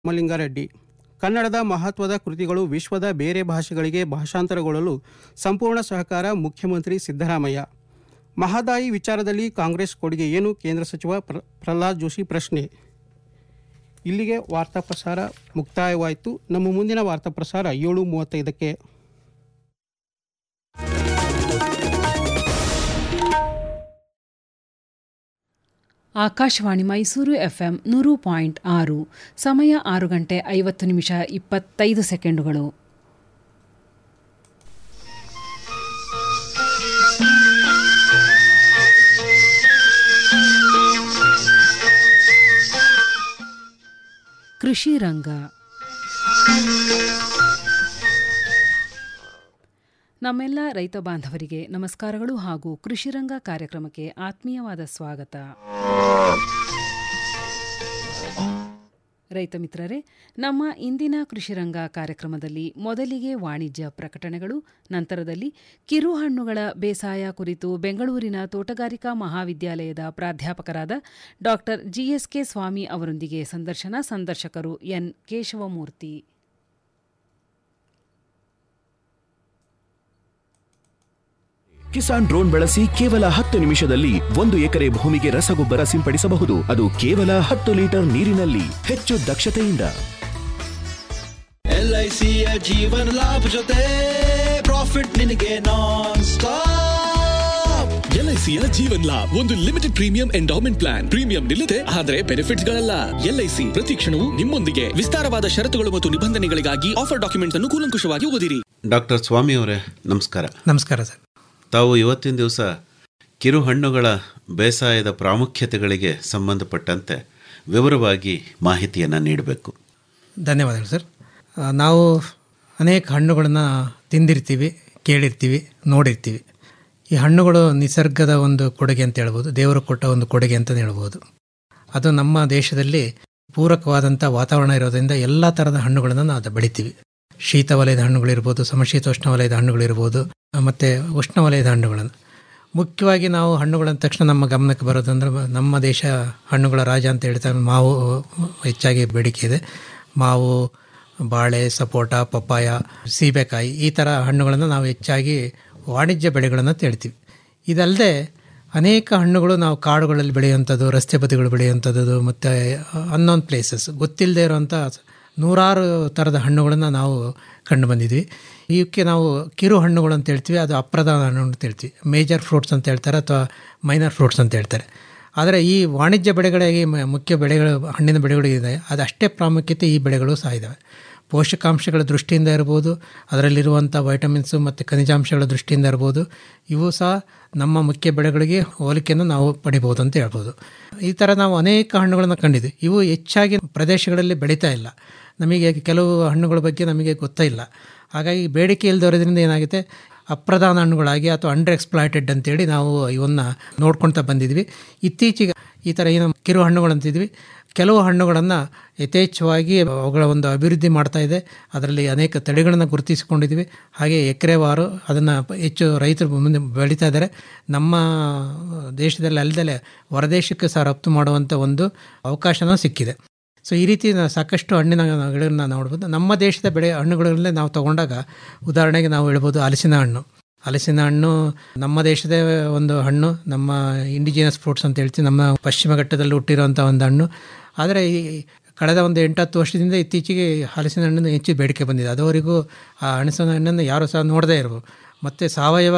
ರಾಮಲಿಂಗಾರೆಡ್ಡಿ ಕನ್ನಡದ ಮಹತ್ವದ ಕೃತಿಗಳು ವಿಶ್ವದ ಬೇರೆ ಭಾಷೆಗಳಿಗೆ ಭಾಷಾಂತರಗೊಳ್ಳಲು ಸಂಪೂರ್ಣ ಸಹಕಾರ ಮುಖ್ಯಮಂತ್ರಿ ಸಿದ್ದರಾಮಯ್ಯ ಮಹದಾಯಿ ವಿಚಾರದಲ್ಲಿ ಕಾಂಗ್ರೆಸ್ ಕೊಡುಗೆ ಏನು ಕೇಂದ್ರ ಸಚಿವ ಪ್ರ- ಪ್ರಹ್ಲಾದ್ ಜೋಶಿ ಪ್ರಶ್ನೆ ಇಲ್ಲಿಗೆ ವಾರ್ತಾ ಪ್ರಸಾರ ಮುಕ್ತಾಯವಾಯಿತು ನಮ್ಮ ಮುಂದಿನ ವಾರ್ತಾ ಪ್ರಸಾರ ಏಳು ಮೂವತ್ತೈದಕ್ಕೆ ಆಕಾಶವಾಣಿ ಮೈಸೂರು ಎಫ್ಎಂ ನೂರು ಪಾಯಿಂಟ್ ಆರು ಸಮಯ ಆರು ಗಂಟೆ ಐವತ್ತು ನಿಮಿಷ ಇಪ್ಪತ್ತೈದು ಸೆಕೆಂಡುಗಳು ಕೃಷಿ ರಂಗ ನಮ್ಮೆಲ್ಲ ರೈತ ಬಾಂಧವರಿಗೆ ನಮಸ್ಕಾರಗಳು ಹಾಗೂ ಕೃಷಿರಂಗ ಕಾರ್ಯಕ್ರಮಕ್ಕೆ ಆತ್ಮೀಯವಾದ ಸ್ವಾಗತ ರೈತ ಮಿತ್ರರೇ ನಮ್ಮ ಇಂದಿನ ಕೃಷಿರಂಗ ಕಾರ್ಯಕ್ರಮದಲ್ಲಿ ಮೊದಲಿಗೆ ವಾಣಿಜ್ಯ ಪ್ರಕಟಣೆಗಳು ನಂತರದಲ್ಲಿ ಕಿರುಹಣ್ಣುಗಳ ಬೇಸಾಯ ಕುರಿತು ಬೆಂಗಳೂರಿನ ತೋಟಗಾರಿಕಾ ಮಹಾವಿದ್ಯಾಲಯದ ಪ್ರಾಧ್ಯಾಪಕರಾದ ಡಾ ಜಿಎಸ್ಕೆ ಸ್ವಾಮಿ ಅವರೊಂದಿಗೆ ಸಂದರ್ಶನ ಸಂದರ್ಶಕರು ಎನ್ ಕೇಶವಮೂರ್ತಿ ಕಿಸಾನ್ ಡ್ರೋನ್ ಬಳಸಿ ಕೇವಲ ಹತ್ತು ನಿಮಿಷದಲ್ಲಿ ಒಂದು ಎಕರೆ ಭೂಮಿಗೆ ರಸಗೊಬ್ಬರ ಸಿಂಪಡಿಸಬಹುದು ಅದು ಕೇವಲ ಹತ್ತು ಲೀಟರ್ ನೀರಿನಲ್ಲಿ ಹೆಚ್ಚು ದಕ್ಷತೆಯಿಂದ ಎಲ್ಐಸಿಯ ಜೀವನ ಲಾಭ ಜೊತೆ ಪ್ರಾಫಿಟ್ ನಿನಗೆ ನಾನ್ ಸ್ಟಾಪ್ ಎಲ್ಐಸಿಯ ಜೀವನ್ ಲಾಭ್ ಒಂದು limited premium endowment plan premium ನಿಲ್ಲದೆ ಆದರೆ ಬೆನಿಫಿಟ್ಸ್ ಗಳಲ್ಲ ಎಲ್ಐಸಿ ಪ್ರತಿ ಕ್ಷಣವೂ ನಿಮ್ಮೊಂದಿಗೆ ವಿಸ್ತಾರವಾದ ಷರತ್ತುಗಳು ಮತ್ತು ನಿಬಂಧನೆಗಳಿಗಾಗಿ ಆಫರ್ ಡಾಕ್ಯುಮೆಂಟ್ಸ್ ಅನ್ನು ಕೂಲಂಕುಷವಾಗಿ ಓದಿರಿ ಡಾಕ್ಟರ್ ಸ್ವಾಮಿ ಅವರೇ ನಮಸ್ಕಾರ ನಮಸ್ಕಾರ ಸರ್ ತಾವು ಇವತ್ತಿನ ದಿವಸ ಕಿರುಹಣ್ಣುಗಳ ಬೇಸಾಯದ ಪ್ರಾಮುಖ್ಯತೆಗಳಿಗೆ ಸಂಬಂಧಪಟ್ಟಂತೆ ವಿವರವಾಗಿ ಮಾಹಿತಿಯನ್ನು ನೀಡಬೇಕು ಧನ್ಯವಾದಗಳು ಸರ್ ಆ, ನಾವು ಅನೇಕ ಹಣ್ಣುಗಳನ್ನು ತಿಂದಿರ್ತೀವಿ ಕೇಳಿರ್ತೀವಿ ನೋಡಿರ್ತೀವಿ ಈ ಹಣ್ಣುಗಳು ನಿಸರ್ಗದ ಒಂದು ಕೊಡುಗೆ ಅಂತ ಹೇಳ್ಬೋದು ದೇವರು ಕೊಟ್ಟ ಒಂದು ಕೊಡುಗೆ ಅಂತಲೇ ಹೇಳ್ಬೋದು ಅದು ನಮ್ಮ ದೇಶದಲ್ಲಿ ಪೂರಕವಾದಂಥ ವಾತಾವರಣ ಇರೋದ್ರಿಂದ ಎಲ್ಲ ಥರದ ಹಣ್ಣುಗಳನ್ನು ನಾವು ಬೆಳಿತೀವಿ ಶೀತ ವಲಯದ ಹಣ್ಣುಗಳಿರ್ಬೋದು ಸಮಶೀತೋಷ್ಣ ವಲಯದ ಹಣ್ಣುಗಳಿರ್ಬೋದು ಮತ್ತು ಉಷ್ಣ ವಲಯದ ಹಣ್ಣುಗಳನ್ನು ಮುಖ್ಯವಾಗಿ ನಾವು ಹಣ್ಣುಗಳಂದ ತಕ್ಷಣ ನಮ್ಮ ಗಮನಕ್ಕೆ ಬರೋದಂದ್ರೆ ನಮ್ಮ ದೇಶ ಹಣ್ಣುಗಳ ರಾಜ ಅಂತ ಹೇಳ್ತಾರೆ ಮಾವು ಹೆಚ್ಚಾಗಿ ಬೇಡಿಕೆ ಇದೆ ಮಾವು ಬಾಳೆ ಸಪೋಟ ಪಪ್ಪಾಯ ಸೀಬೆಕಾಯಿ ಈ ಥರ ಹಣ್ಣುಗಳನ್ನು ನಾವು ಹೆಚ್ಚಾಗಿ ವಾಣಿಜ್ಯ ಬೆಳೆಗಳನ್ನು ತೇಳ್ತೀವಿ ಇದಲ್ಲದೆ ಅನೇಕ ಹಣ್ಣುಗಳು ನಾವು ಕಾಡುಗಳಲ್ಲಿ ಬೆಳೆಯುವಂಥದ್ದು ರಸ್ತೆ ಬದಿಗಳು ಬೆಳೆಯುವಂಥದ್ದು ಮತ್ತು ಅನ್ನೋನ್ ಪ್ಲೇಸಸ್ ಗೊತ್ತಿಲ್ಲದೆ ಇರುವಂಥ ನೂರಾರು ಥರದ ಹಣ್ಣುಗಳನ್ನು ನಾವು ಕಂಡು ಬಂದಿದ್ವಿ ಇವಕ್ಕೆ ನಾವು ಕಿರು ಹಣ್ಣುಗಳು ಅಂತ ಹೇಳ್ತೀವಿ ಅದು ಅಪ್ರಧಾನ ಹಣ್ಣು ಅಂತ ಹೇಳ್ತೀವಿ ಮೇಜರ್ ಫ್ರೂಟ್ಸ್ ಅಂತ ಹೇಳ್ತಾರೆ ಅಥವಾ ಮೈನರ್ ಫ್ರೂಟ್ಸ್ ಅಂತ ಹೇಳ್ತಾರೆ ಆದರೆ ಈ ವಾಣಿಜ್ಯ ಬೆಳೆಗಳಿಗೆ ಮ- ಮುಖ್ಯ ಬೆಳೆಗಳು ಹಣ್ಣಿನ ಬೆಳೆಗಳು ಇದೆ ಅದು ಅಷ್ಟೇ ಪ್ರಾಮುಖ್ಯತೆ ಈ ಬೆಳೆಗಳು ಸಹ ಇದ್ದಾವೆ ಪೋಷಕಾಂಶಗಳ ದೃಷ್ಟಿಯಿಂದ ಇರ್ಬೋದು ಅದರಲ್ಲಿರುವಂಥ ವೈಟಮಿನ್ಸು ಮತ್ತು ಖನಿಜಾಂಶಗಳ ದೃಷ್ಟಿಯಿಂದ ಇರ್ಬೋದು ಇವು ಸಹ ನಮ್ಮ ಮುಖ್ಯ ಬೆಳೆಗಳಿಗೆ ಹೋಲಿಕೆಯನ್ನು ನಾವು ಪಡಿಬೋದು ಅಂತ ಹೇಳ್ಬೋದು ಈ ಥರ ನಾವು ಅನೇಕ ಹಣ್ಣುಗಳನ್ನು ಕಂಡಿದ್ವಿ ಇವು ಹೆಚ್ಚಾಗಿ ಪ್ರದೇಶಗಳಲ್ಲಿ ಬೆಳೀತಾ ಇಲ್ಲ ನಮಗೆ ಕೆಲವು ಹಣ್ಣುಗಳ ಬಗ್ಗೆ ನಮಗೆ ಗೊತ್ತೇ ಇಲ್ಲ ಹಾಗಾಗಿ ಬೇಡಿಕೆ ಇಲ್ಲದೋದ್ರಿಂದ ಏನಾಗುತ್ತೆ ಅಪ್ರಧಾನ ಹಣ್ಣುಗಳಾಗಿ ಅಥವಾ ಅಂಡರ್ ಎಕ್ಸ್ಪ್ಲಾಯ್ಟೆಡ್ ಅಂತೇಳಿ ನಾವು ಇವನ್ನ ನೋಡ್ಕೊಳ್ತಾ ಬಂದಿದ್ವಿ ಇತ್ತೀಚೆಗೆ ಈ ಥರ ಏನು ಕಿರು ಹಣ್ಣುಗಳು ಅಂತಿದ್ವಿ ಕೆಲವು ಹಣ್ಣುಗಳನ್ನು ಯಥೇಚ್ಛವಾಗಿ ಅವುಗಳ ಒಂದು ಅಭಿವೃದ್ಧಿ ಮಾಡ್ತಾ ಇದೆ ಅದರಲ್ಲಿ ಅನೇಕ ತಳಿಗಳನ್ನು ಗುರುತಿಸಿಕೊಂಡಿದ್ವಿ ಹಾಗೆ ಎಕರೆವಾರು ಅದನ್ನು ಹೆಚ್ಚು ರೈತರು ಮುಂದೆ ಬೆಳೀತಾ ಇದ್ದಾರೆ ನಮ್ಮ ದೇಶದಲ್ಲಿ ಅಲ್ಲದೆ ಹೊರದೇಶಕ್ಕೆ ಸಹ ರಫ್ತು ಮಾಡುವಂಥ ಒಂದು ಅವಕಾಶನೂ ಸಿಕ್ಕಿದೆ ಸೊ ಈ ರೀತಿ ನಾವು ಸಾಕಷ್ಟು ಹಣ್ಣಿನ ಗಿಡಗಳನ್ನ ನೋಡ್ಬೋದು ನಮ್ಮ ದೇಶದ ಬೆಳೆ ಹಣ್ಣುಗಳಲ್ಲೇ ನಾವು ತಗೊಂಡಾಗ ಉದಾಹರಣೆಗೆ ನಾವು ಹೇಳ್ಬೋದು ಹಲಸಿನ ಹಣ್ಣು ಹಲಸಿನ ಹಣ್ಣು ನಮ್ಮ ದೇಶದ ಒಂದು ಹಣ್ಣು ನಮ್ಮ ಇಂಡಿಜಿನಸ್ ಫ್ರೂಟ್ಸ್ ಅಂತ ಹೇಳ್ತೀವಿ ನಮ್ಮ ಪಶ್ಚಿಮ ಘಟ್ಟದಲ್ಲಿ ಹುಟ್ಟಿರುವಂಥ ಒಂದು ಹಣ್ಣು ಆದರೆ ಈ ಕಳೆದ ಒಂದು ಎಂಟತ್ತು ವರ್ಷದಿಂದ ಇತ್ತೀಚೆಗೆ ಹಲಸಿನ ಹಣ್ಣನ್ನು ಹೆಚ್ಚು ಬೇಡಿಕೆ ಬಂದಿದೆ ಅದುವರೆಗೂ ಆ ಹಲಸಿನ ಹಣ್ಣನ್ನು ಯಾರೂ ಸಹ ನೋಡದೇ ಇರ್ಬೋದು ಮತ್ತು ಸಾವಯವ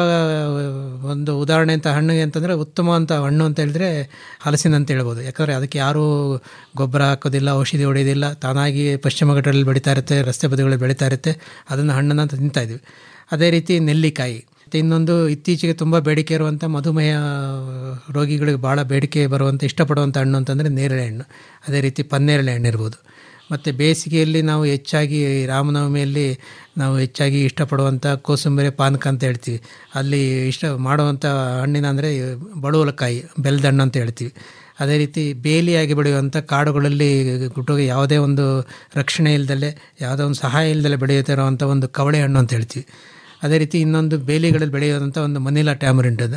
ಒಂದು ಉದಾಹರಣೆ ಅಂತ ಹಣ್ಣಿಗೆ ಅಂತಂದರೆ ಉತ್ತಮವಂತ ಹಣ್ಣು ಅಂತ ಹೇಳಿದ್ರೆ ಹಲಸಿನ ಅಂತ ಹೇಳ್ಬೋದು ಯಾಕಂದರೆ ಅದಕ್ಕೆ ಯಾರೂ ಗೊಬ್ಬರ ಹಾಕೋದಿಲ್ಲ ಔಷಧಿ ಹೊಡೆಯೋದಿಲ್ಲ ತಾನಾಗಿ ಪಶ್ಚಿಮ ಘಟ್ಟದಲ್ಲಿ ಬೆಳೀತಾ ಇರುತ್ತೆ ರಸ್ತೆ ಬದಿಗಳಲ್ಲಿ ಬೆಳೀತಾ ಇರುತ್ತೆ ಅದನ್ನು ಹಣ್ಣನ್ನು ಅಂತ ತಿಂತಾ ಇದ್ವಿ ಅದೇ ರೀತಿ ನೆಲ್ಲಿಕಾಯಿ ಮತ್ತು ಇನ್ನೊಂದು ಇತ್ತೀಚೆಗೆ ತುಂಬ ಬೇಡಿಕೆ ಇರುವಂಥ ಮಧುಮೇಹ ರೋಗಿಗಳಿಗೆ ಭಾಳ ಬೇಡಿಕೆ ಬರುವಂಥ ಇಷ್ಟಪಡುವಂಥ ಹಣ್ಣು ಅಂತಂದರೆ ನೇರಳೆ ಹಣ್ಣು ಅದೇ ರೀತಿ ಪನ್ನೇರಳೆ ಹಣ್ಣು ಇರ್ಬೋದು ಮತ್ತು ಬೇಸಿಗೆಯಲ್ಲಿ ನಾವು ಹೆಚ್ಚಾಗಿ ರಾಮನವಮಿಯಲ್ಲಿ ನಾವು ಹೆಚ್ಚಾಗಿ ಇಷ್ಟಪಡುವಂಥ ಕೋಸಂಬರಿ ಪಾನಕ ಅಂತ ಹೇಳ್ತೀವಿ ಅಲ್ಲಿ ಇಷ್ಟ ಮಾಡುವಂಥ ಹಣ್ಣಿನ ಅಂದರೆ ಬಳುವಲಕಾಯಿ ಬೆಲ್ಲದ ಹಣ್ಣು ಅಂತ ಹೇಳ್ತೀವಿ ಅದೇ ರೀತಿ ಬೇಲಿಯಾಗಿ ಬೆಳೆಯುವಂಥ ಕಾಡುಗಳಲ್ಲಿ ಗುಟ್ಟೋಗಿ ಯಾವುದೇ ಒಂದು ರಕ್ಷಣೆ ಇಲ್ಲದಲ್ಲೇ ಯಾವುದೇ ಒಂದು ಸಹಾಯ ಇಲ್ಲದಲ್ಲೇ ಬೆಳೆಯುತ್ತಿರುವಂಥ ಒಂದು ಕವಳೆ ಹಣ್ಣು ಅಂತ ಹೇಳ್ತೀವಿ ಅದೇ ರೀತಿ ಇನ್ನೊಂದು ಬೇಲಿಗಳಲ್ಲಿ ಬೆಳೆಯುವಂಥ ಒಂದು ಮನಿಲಾ ಟ್ಯಾಮರಿಂಟ್ ಅಂದರೆ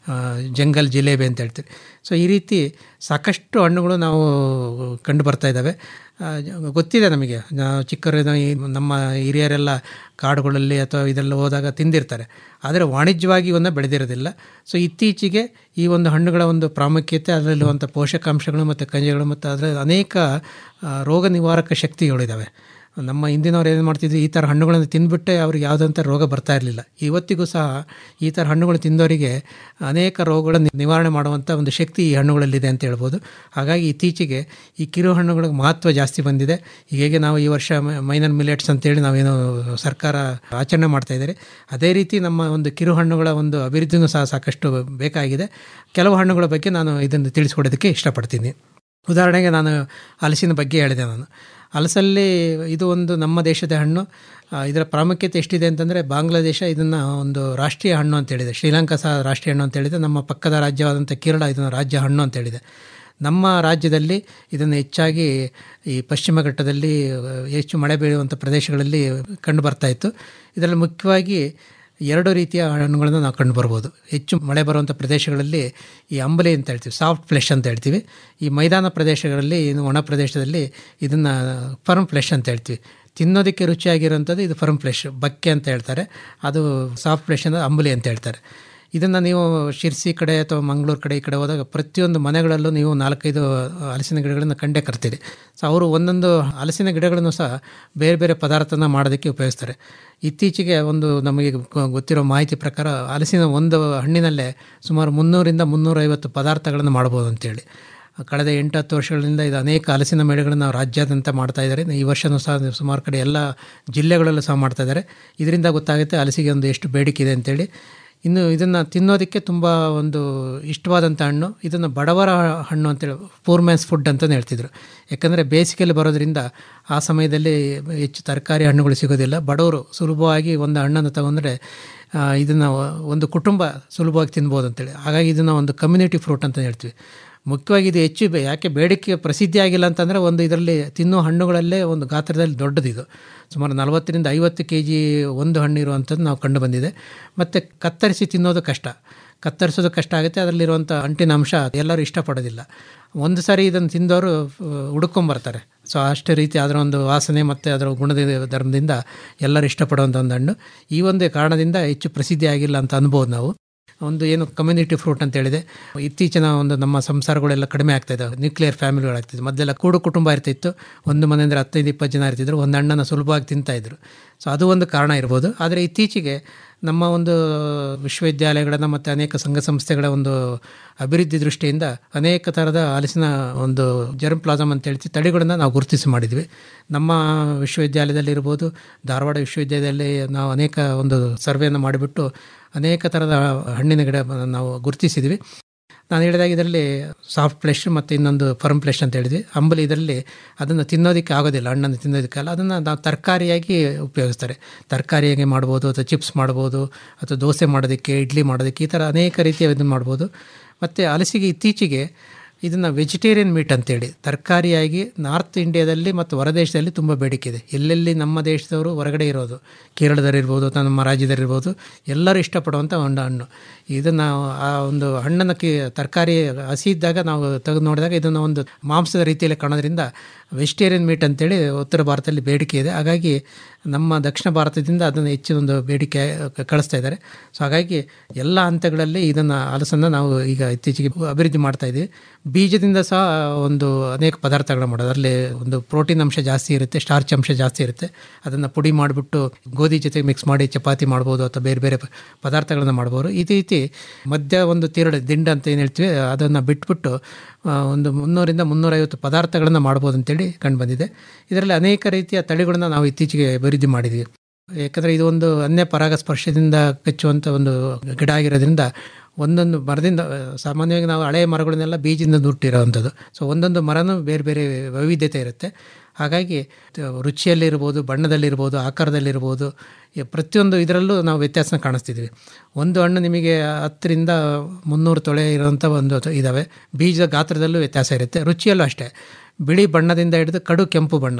ಆ, ಜಂಗಲ್ ಜಿಲೇಬಿ ಅಂತ ಹೇಳ್ತೀವಿ ಸೊ ಈ ರೀತಿ ಸಾಕಷ್ಟು ಹಣ್ಣುಗಳು ನಾವು ಕಂಡು ಬರ್ತಾ ಇದ್ದಾವೆ ಆ, ಗೊತ್ತಿದೆ ನಮಗೆ ನಾವು ಚಿಕ್ಕವರಿದ್ದ ಈ ನಮ್ಮ ಹಿರಿಯರೆಲ್ಲ ಕಾಡುಗಳಲ್ಲಿ ಅಥವಾ ಇದೆಲ್ಲ ಹೋದಾಗ ತಿಂದಿರ್ತಾರೆ ಆದರೆ ವಾಣಿಜ್ಯವಾಗಿ ಇವನ್ನ ಬೆಳೆದಿರೋದಿಲ್ಲ ಸೊ ಇತ್ತೀಚೆಗೆ ಈ ಒಂದು ಹಣ್ಣುಗಳ ಒಂದು ಪ್ರಾಮುಖ್ಯತೆ ಅದರಲ್ಲಿರುವಂಥ ಪೋಷಕಾಂಶಗಳು ಮತ್ತು ಖನಿಜಗಳು ಮತ್ತು ಅದರ ಅನೇಕ ಆ, ರೋಗ ನಿವಾರಕ ಶಕ್ತಿಗಳಿದ್ದಾವೆ ನಮ್ಮ ಹಿಂದಿನವ್ರು ಏನು ಮಾಡ್ತಿದ್ರು ಈ ಥರ ಹಣ್ಣುಗಳನ್ನು ತಿಂದ್ಬಿಟ್ಟೆ ಅವ್ರಿಗೆ ಯಾವುದಂಥ ರೋಗ ಬರ್ತಾ ಇರಲಿಲ್ಲ ಇವತ್ತಿಗೂ ಸಹ ಈ ಥರ ಹಣ್ಣುಗಳು ತಿಂದವರಿಗೆ ಅನೇಕ ರೋಗಗಳನ್ನು ನಿವಾರಣೆ ಮಾಡುವಂಥ ಒಂದು ಶಕ್ತಿ ಈ ಹಣ್ಣುಗಳಲ್ಲಿದೆ ಅಂತ ಹೇಳ್ಬೋದು ಹಾಗಾಗಿ ಇತ್ತೀಚೆಗೆ ಈ ಕಿರು ಹಣ್ಣುಗಳಿಗೆ ಮಹತ್ವ ಜಾಸ್ತಿ ಬಂದಿದೆ ಹೀಗೆ ನಾವು ಈ ವರ್ಷ ಮೈನರ್ ಮಿಲೆಟ್ಸ್ ಅಂತೇಳಿ ನಾವೇನು ಸರ್ಕಾರ ಆಚರಣೆ ಮಾಡ್ತಾ ಇದ್ದಾರೆ ಅದೇ ರೀತಿ ನಮ್ಮ ಒಂದು ಕಿರು ಹಣ್ಣುಗಳ ಒಂದು ಅಭಿವೃದ್ಧಿನೂ ಸಹ ಸಾಕಷ್ಟು ಬೇಕಾಗಿದೆ ಕೆಲವು ಹಣ್ಣುಗಳ ಬಗ್ಗೆ ನಾನು ಇದನ್ನು ತಿಳಿಸ್ಕೊಡೋದಕ್ಕೆ ಇಷ್ಟಪಡ್ತೀನಿ ಉದಾಹರಣೆಗೆ ನಾನು ಹಲಸಿನ ಬಗ್ಗೆ ಹೇಳಿದೆ ನಾನು ಹಲಸಲ್ಲಿ ಇದು ಒಂದು ನಮ್ಮ ದೇಶದ ಹಣ್ಣು ಆ, ಇದರ ಪ್ರಾಮುಖ್ಯತೆ ಎಷ್ಟಿದೆ ಅಂತಂದರೆ ಬಾಂಗ್ಲಾದೇಶ ಇದನ್ನು ಒಂದು ರಾಷ್ಟ್ರೀಯ ಹಣ್ಣು ಅಂತ ಹೇಳಿದೆ ಶ್ರೀಲಂಕಾ ಸಹ ರಾಷ್ಟ್ರೀಯ ಹಣ್ಣು ಅಂತ ಹೇಳಿದೆ ನಮ್ಮ ಪಕ್ಕದ ರಾಜ್ಯವಾದಂಥ ಕೇರಳ ಇದನ್ನು ರಾಜ್ಯ ಹಣ್ಣು ಅಂತ ಹೇಳಿದೆ ನಮ್ಮ ರಾಜ್ಯದಲ್ಲಿ ಇದನ್ನು ಹೆಚ್ಚಾಗಿ ಈ ಪಶ್ಚಿಮ ಘಟ್ಟದಲ್ಲಿ ಆ, ಹೆಚ್ಚು ಮಳೆ ಬೀಳುವಂಥ ಪ್ರದೇಶಗಳಲ್ಲಿ ಕಂಡು ಬರ್ತಾ ಇತ್ತು ಇದರಲ್ಲಿ ಮುಖ್ಯವಾಗಿ ಎರಡು ರೀತಿಯ ಹಣ್ಣುಗಳನ್ನು ನಾವು ಕಂಡು ಬರ್ಬೋದು ಹೆಚ್ಚು ಮಳೆ ಬರುವಂಥ ಪ್ರದೇಶಗಳಲ್ಲಿ ಈ ಅಂಬಲಿ ಅಂತ ಹೇಳ್ತೀವಿ ಸಾಫ್ಟ್ ಫ್ಲೆಶ್ ಅಂತ ಹೇಳ್ತೀವಿ ಈ ಮೈದಾನ ಪ್ರದೇಶಗಳಲ್ಲಿ ಇನ್ನು ಒಣ ಪ್ರದೇಶದಲ್ಲಿ ಇದನ್ನು ಫರ್ಮ್ ಫ್ಲೆಶ್ ಅಂತ ಹೇಳ್ತೀವಿ ತಿನ್ನೋದಕ್ಕೆ ರುಚಿಯಾಗಿರುವಂಥದ್ದು ಇದು ಫರ್ಮ್ ಫ್ಲೆಶ್ ಬಕ್ಕೆ ಅಂತ ಹೇಳ್ತಾರೆ ಅದು ಸಾಫ್ಟ್ ಫ್ಲೆಶ್ ಅಂದರೆ ಅಂಬಲಿ ಅಂತ ಹೇಳ್ತಾರೆ ಇದನ್ನು ನೀವು ಶಿರ್ಸಿ ಕಡೆ ಅಥವಾ ಮಂಗಳೂರು ಕಡೆ ಈ ಕಡೆ ಹೋದಾಗ ಪ್ರತಿಯೊಂದು ಮನೆಗಳಲ್ಲೂ ನೀವು ನಾಲ್ಕೈದು ಹಲಸಿನ ಗಿಡಗಳನ್ನು ಕಂಡೇ ಕರ್ತೀರಿ ಸೊ ಅವರು ಒಂದೊಂದು ಹಲಸಿನ ಗಿಡಗಳನ್ನು ಸಹ ಬೇರೆ ಬೇರೆ ಪದಾರ್ಥನ ಮಾಡೋದಕ್ಕೆ ಉಪಯೋಗಿಸ್ತಾರೆ ಇತ್ತೀಚೆಗೆ ಒಂದು ನಮಗೆ ಗೊ- ಗೊತ್ತಿರೋ ಮಾಹಿತಿ ಪ್ರಕಾರ ಹಲಸಿನ ಒಂದು ಹಣ್ಣಿನಲ್ಲೇ ಸುಮಾರು ಮುನ್ನೂರಿಂದ ಮುನ್ನೂರೈವತ್ತು ಪದಾರ್ಥಗಳನ್ನು ಮಾಡ್ಬೋದು ಅಂತೇಳಿ ಕಳೆದ ಎಂಟು ಹತ್ತು ವರ್ಷಗಳಿಂದ ಇದು ಅನೇಕ ಹಲಸಿನ ಮೇಳಗಳನ್ನು ನಾವು ರಾಜ್ಯಾದ್ಯಂತ ಮಾಡ್ತಾ ಇದ್ದಾರೆ ಈ ವರ್ಷವೂ ಸಹ ಸುಮಾರು ಕಡೆ ಎಲ್ಲ ಜಿಲ್ಲೆಗಳಲ್ಲೂ ಸಹ ಮಾಡ್ತಾ ಇದ್ದಾರೆ ಇದರಿಂದ ಗೊತ್ತಾಗುತ್ತೆ ಹಲಸಿಗೆ ಒಂದು ಎಷ್ಟು ಬೇಡಿಕೆ ಇದೆ ಅಂತೇಳಿ ಇನ್ನು ಇದನ್ನು ತಿನ್ನೋದಕ್ಕೆ ತುಂಬ ಒಂದು ಇಷ್ಟವಾದಂಥ ಹಣ್ಣು ಇದನ್ನು ಬಡವರ ಹಣ್ಣು ಅಂತೇಳಿ ಪೂರ್ ಮ್ಯಾನ್ಸ್ ಫುಡ್ ಅಂತಲೇ ಹೇಳ್ತಿದ್ರು ಯಾಕಂದರೆ ಬೇಸಿಗೆಯಲ್ಲಿ ಬರೋದ್ರಿಂದ ಆ ಸಮಯದಲ್ಲಿ ಹೆಚ್ಚು ತರಕಾರಿ ಹಣ್ಣುಗಳು ಸಿಗೋದಿಲ್ಲ ಬಡವರು ಸುಲಭವಾಗಿ ಒಂದು ಹಣ್ಣನ್ನು ತಗೊಂಡ್ರೆ ಇದನ್ನು ಒಂದು ಕುಟುಂಬ ಸುಲಭವಾಗಿ ತಿನ್ಬೋದು ಅಂತೇಳಿ ಹಾಗಾಗಿ ಇದನ್ನು ಒಂದು ಕಮ್ಯುನಿಟಿ ಫ್ರೂಟ್ ಅಂತ ಹೇಳ್ತೀವಿ ಮುಖ್ಯವಾಗಿ ಇದು ಹೆಚ್ಚು ಬೆ- ಯಾಕೆ ಬೇಡಿಕೆ ಪ್ರಸಿದ್ಧಿ ಆಗಿಲ್ಲ ಅಂತಂದರೆ ಒಂದು ಇದರಲ್ಲಿ ತಿನ್ನೋ ಹಣ್ಣುಗಳಲ್ಲೇ ಒಂದು ಗಾತ್ರದಲ್ಲಿ ದೊಡ್ಡದಿದು ಸುಮಾರು ನಲವತ್ತರಿಂದ ಐವತ್ತು ಕೆ ಜಿ ಒಂದು ಹಣ್ಣು ಇರುವಂಥದ್ದು ನಾವು ಕಂಡು ಬಂದಿದೆ ಮತ್ತು ಕತ್ತರಿಸಿ ತಿನ್ನೋದು ಕಷ್ಟ ಕತ್ತರಿಸೋದು ಕಷ್ಟ ಆಗುತ್ತೆ ಅದರಲ್ಲಿರುವಂಥ ಅಂಟಿನ ಅಂಶ ಎಲ್ಲರೂ ಇಷ್ಟಪಡೋದಿಲ್ಲ ಒಂದು ಸಾರಿ ಇದನ್ನು ತಿಂದವರು ಹುಡ್ಕೊಂಬರ್ತಾರೆ ಸೊ ಅಷ್ಟೇ ರೀತಿ ಅದರ ಒಂದು ವಾಸನೆ ಮತ್ತು ಅದರ ಗುಣದ ಧರ್ಮದಿಂದ ಎಲ್ಲರೂ ಇಷ್ಟಪಡುವಂಥ ಒಂದು ಹಣ್ಣು ಈ ಒಂದು ಕಾರಣದಿಂದ ಹೆಚ್ಚು ಪ್ರಸಿದ್ಧಿ ಆಗಿಲ್ಲ ಅಂತ ಅನ್ಬೋದು ನಾವು ಒಂದು ಏನು ಕಮ್ಯುನಿಟಿ ಫ್ರೂಟ್ ಅಂತ ಹೇಳಿದೆ ಇತ್ತೀಚಿನ ಒಂದು ನಮ್ಮ ಸಂಸಾರಗಳೆಲ್ಲ ಕಡಿಮೆ ಆಗ್ತಾ ಇದ್ದಾವೆ ನ್ಯೂಕ್ಲಿಯರ್ ಫ್ಯಾಮಿಲಿಗಳಾಗ್ತಿದೆ ಮೊದಲೆಲ್ಲ ಕೂಡು ಕುಟುಂಬ ಇರ್ತಿತ್ತು ಒಂದು ಮನೆಯಿಂದ ಹತ್ತೈದು ಇಪ್ಪತ್ತು ಜನ ಇರ್ತಿದ್ರು ಒಂದು ಹಣ್ಣನ್ನು ಸುಲಭವಾಗಿ ತಿಂತಾ ಇದ್ರು ಸೊ ಅದು ಒಂದು ಕಾರಣ ಇರ್ಬೋದು ಆದರೆ ಇತ್ತೀಚೆಗೆ ನಮ್ಮ ಒಂದು ವಿಶ್ವವಿದ್ಯಾಲಯಗಳನ್ನು ಮತ್ತು ಅನೇಕ ಸಂಘ ಸಂಸ್ಥೆಗಳ ಒಂದು ಅಭಿವೃದ್ಧಿ ದೃಷ್ಟಿಯಿಂದ ಅನೇಕ ಥರದ ಹಲಸಿನ ಒಂದು ಜರ್ಮ್ ಪ್ಲಾಸಮ್ ಅಂತ ಹೇಳ್ತೀವಿ ತಳಿಗಳನ್ನು ನಾವು ಗುರುತಿಸಿ ಮಾಡಿದ್ವಿ ನಮ್ಮ ವಿಶ್ವವಿದ್ಯಾಲಯದಲ್ಲಿ ಇರ್ಬೋದು ಧಾರವಾಡ ವಿಶ್ವವಿದ್ಯಾಲಯದಲ್ಲಿ ನಾವು ಅನೇಕ ಒಂದು ಸರ್ವೆಯನ್ನು ಮಾಡಿಬಿಟ್ಟು ಅನೇಕ ಥರದ ಹಣ್ಣಿನ ಗಿಡ ನಾವು ಗುರುತಿಸಿದ್ವಿ ನಾನು ಹೇಳಿದಾಗ ಇದರಲ್ಲಿ ಸಾಫ್ಟ್ ಫ್ಲೆಶ್ ಮತ್ತು ಇನ್ನೊಂದು ಫರ್ಮ್ ಫ್ಲೆಶ್ ಅಂತ ಹೇಳಿದ್ವಿ ಅಂಬಲಿ ಇದರಲ್ಲಿ ಅದನ್ನು ತಿನ್ನೋದಕ್ಕೆ ಆಗೋದಿಲ್ಲ ಹಣ್ಣನ್ನು ತಿನ್ನೋದಕ್ಕಲ್ಲ ಅದನ್ನು ನಾವು ತರಕಾರಿಯಾಗಿ ಉಪಯೋಗಿಸ್ತಾರೆ ತರಕಾರಿಯಾಗಿ ಮಾಡ್ಬೋದು ಅಥವಾ ಚಿಪ್ಸ್ ಮಾಡ್ಬೋದು ಅಥವಾ ದೋಸೆ ಮಾಡೋದಕ್ಕೆ ಇಡ್ಲಿ ಮಾಡೋದಕ್ಕೆ ಈ ಥರ ಅನೇಕ ರೀತಿಯ ಇದನ್ನು ಮಾಡ್ಬೋದು ಮತ್ತು ಹಲಸಿಗೆ ಇತ್ತೀಚೆಗೆ ಇದನ್ನು ವೆಜಿಟೇರಿಯನ್ ಮೀಟ್ ಅಂತೇಳಿ ತರಕಾರಿಯಾಗಿ ನಾರ್ತ್ ಇಂಡಿಯಾದಲ್ಲಿ ಮತ್ತು ಹೊರದೇಶದಲ್ಲಿ ತುಂಬ ಬೇಡಿಕೆ ಇದೆ ಎಲ್ಲೆಲ್ಲಿ ನಮ್ಮ ದೇಶದವರು ಹೊರಗಡೆ ಇರೋದು ಕೇರಳದಲ್ಲಿರ್ಬೋದು ಅಥವಾ ನಮ್ಮ ರಾಜ್ಯದಲ್ಲಿರ್ಬೋದು ಎಲ್ಲರೂ ಇಷ್ಟಪಡುವಂಥ ಒಂದು ಹಣ್ಣು ಇದನ್ನು ಆ ಒಂದು ಹಣ್ಣನ್ನು ಕಿ ತರಕಾರಿ ಹಸಿ ಇದ್ದಾಗ ನಾವು ತೆಗೆದು ನೋಡಿದಾಗ ಇದನ್ನು ಒಂದು ಮಾಂಸದ ರೀತಿಯಲ್ಲಿ ಕಾಣೋದ್ರಿಂದ ವೆಜಿಟೇರಿಯನ್ ಮೀಟ್ ಅಂತೇಳಿ ಉತ್ತರ ಭಾರತದಲ್ಲಿ ಬೇಡಿಕೆ ಇದೆ ಹಾಗಾಗಿ ನಮ್ಮ ದಕ್ಷಿಣ ಭಾರತದಿಂದ ಅದನ್ನು ಹೆಚ್ಚು ಒಂದು ಬೇಡಿಕೆ ಕಳಿಸ್ತಾ ಇದ್ದಾರೆ ಸೊ ಹಾಗಾಗಿ ಎಲ್ಲ ಹಂತಗಳಲ್ಲಿ ಇದನ್ನು ಹಲಸನ್ನು ನಾವು ಈಗ ಇತ್ತೀಚೆಗೆ ಅಭಿವೃದ್ಧಿ ಮಾಡ್ತಾ ಇದ್ದೀವಿ ಬೀಜದಿಂದ ಸಹ ಒಂದು ಅನೇಕ ಪದಾರ್ಥಗಳು ಮಾಡೋದು ಅದರಲ್ಲಿ ಒಂದು ಪ್ರೋಟೀನ್ ಅಂಶ ಜಾಸ್ತಿ ಇರುತ್ತೆ ಸ್ಟಾರ್ಚ್ ಅಂಶ ಜಾಸ್ತಿ ಇರುತ್ತೆ ಅದನ್ನು ಪುಡಿ ಮಾಡಿಬಿಟ್ಟು ಗೋಧಿ ಜೊತೆ ಮಿಕ್ಸ್ ಮಾಡಿ ಚಪಾತಿ ಮಾಡ್ಬೋದು ಅಥವಾ ಬೇರೆ ಬೇರೆ ಪ- ಪದಾರ್ಥಗಳನ್ನು ಮಾಡ್ಬೋದು ಈ ರೀತಿ ಮಧ್ಯ ಒಂದು ತೀರಡು ದಿಂಡು ಅಂತ ಏನು ಹೇಳ್ತೀವಿ ಅದನ್ನು ಬಿಟ್ಬಿಟ್ಟು ಆ, ಒಂದು ಮುನ್ನೂರಿಂದ ಮುನ್ನೂರೈವತ್ತು ಪದಾರ್ಥಗಳನ್ನು ಮಾಡ್ಬೋದು ಅಂತೇಳಿ ಕಂಡು ಬಂದಿದೆ ಇದರಲ್ಲಿ ಅನೇಕ ರೀತಿಯ ತಳಿಗಳನ್ನು ನಾವು ಇತ್ತೀಚೆಗೆ ಅಭಿವೃದ್ಧಿ ಮಾಡಿದ್ದೀವಿ ಯಾಕಂದರೆ ಇದು ಒಂದು ಅನ್ಯ ಪರಾಗಸ್ಪರ್ಶದಿಂದ ಕಚ್ಚುವಂಥ ಒಂದು ಗಿಡ ಆಗಿರೋದ್ರಿಂದ ಒಂದೊಂದು ಮರದಿಂದ ಆ, ಸಾಮಾನ್ಯವಾಗಿ ನಾವು ಹಳೆಯ ಮರಗಳನ್ನೆಲ್ಲ ಬೀಜದಿಂದ ದುಟ್ಟಿರೋವಂಥದ್ದು ಸೊ ಒಂದೊಂದು ಮರನೂ ಬೇರೆ ಬೇರೆ ವೈವಿಧ್ಯತೆ ಇರುತ್ತೆ ಹಾಗಾಗಿ ತ- ರುಚಿಯಲ್ಲಿರ್ಬೋದು ಬಣ್ಣದಲ್ಲಿರ್ಬೋದು ಆಕಾರದಲ್ಲಿರ್ಬೋದು ಈ ಪ್ರತಿಯೊಂದು ಇದರಲ್ಲೂ ನಾವು ವ್ಯತ್ಯಾಸನ ಕಾಣಿಸ್ತಿದ್ವಿ ಒಂದು ಹಣ್ಣು ನಿಮಗೆ ಹತ್ತರಿಂದ ಮುನ್ನೂರು ತೊಳೆ ಇರೋಂಥ ಒಂದು ಇದ್ದಾವೆ ಬೀಜದ ಗಾತ್ರದಲ್ಲೂ ವ್ಯತ್ಯಾಸ ಇರುತ್ತೆ ರುಚಿಯಲ್ಲೂ ಅಷ್ಟೇ ಬಿಳಿ ಬಣ್ಣದಿಂದ ಹಿಡಿದು ಕಡು ಕೆಂಪು ಬಣ್ಣ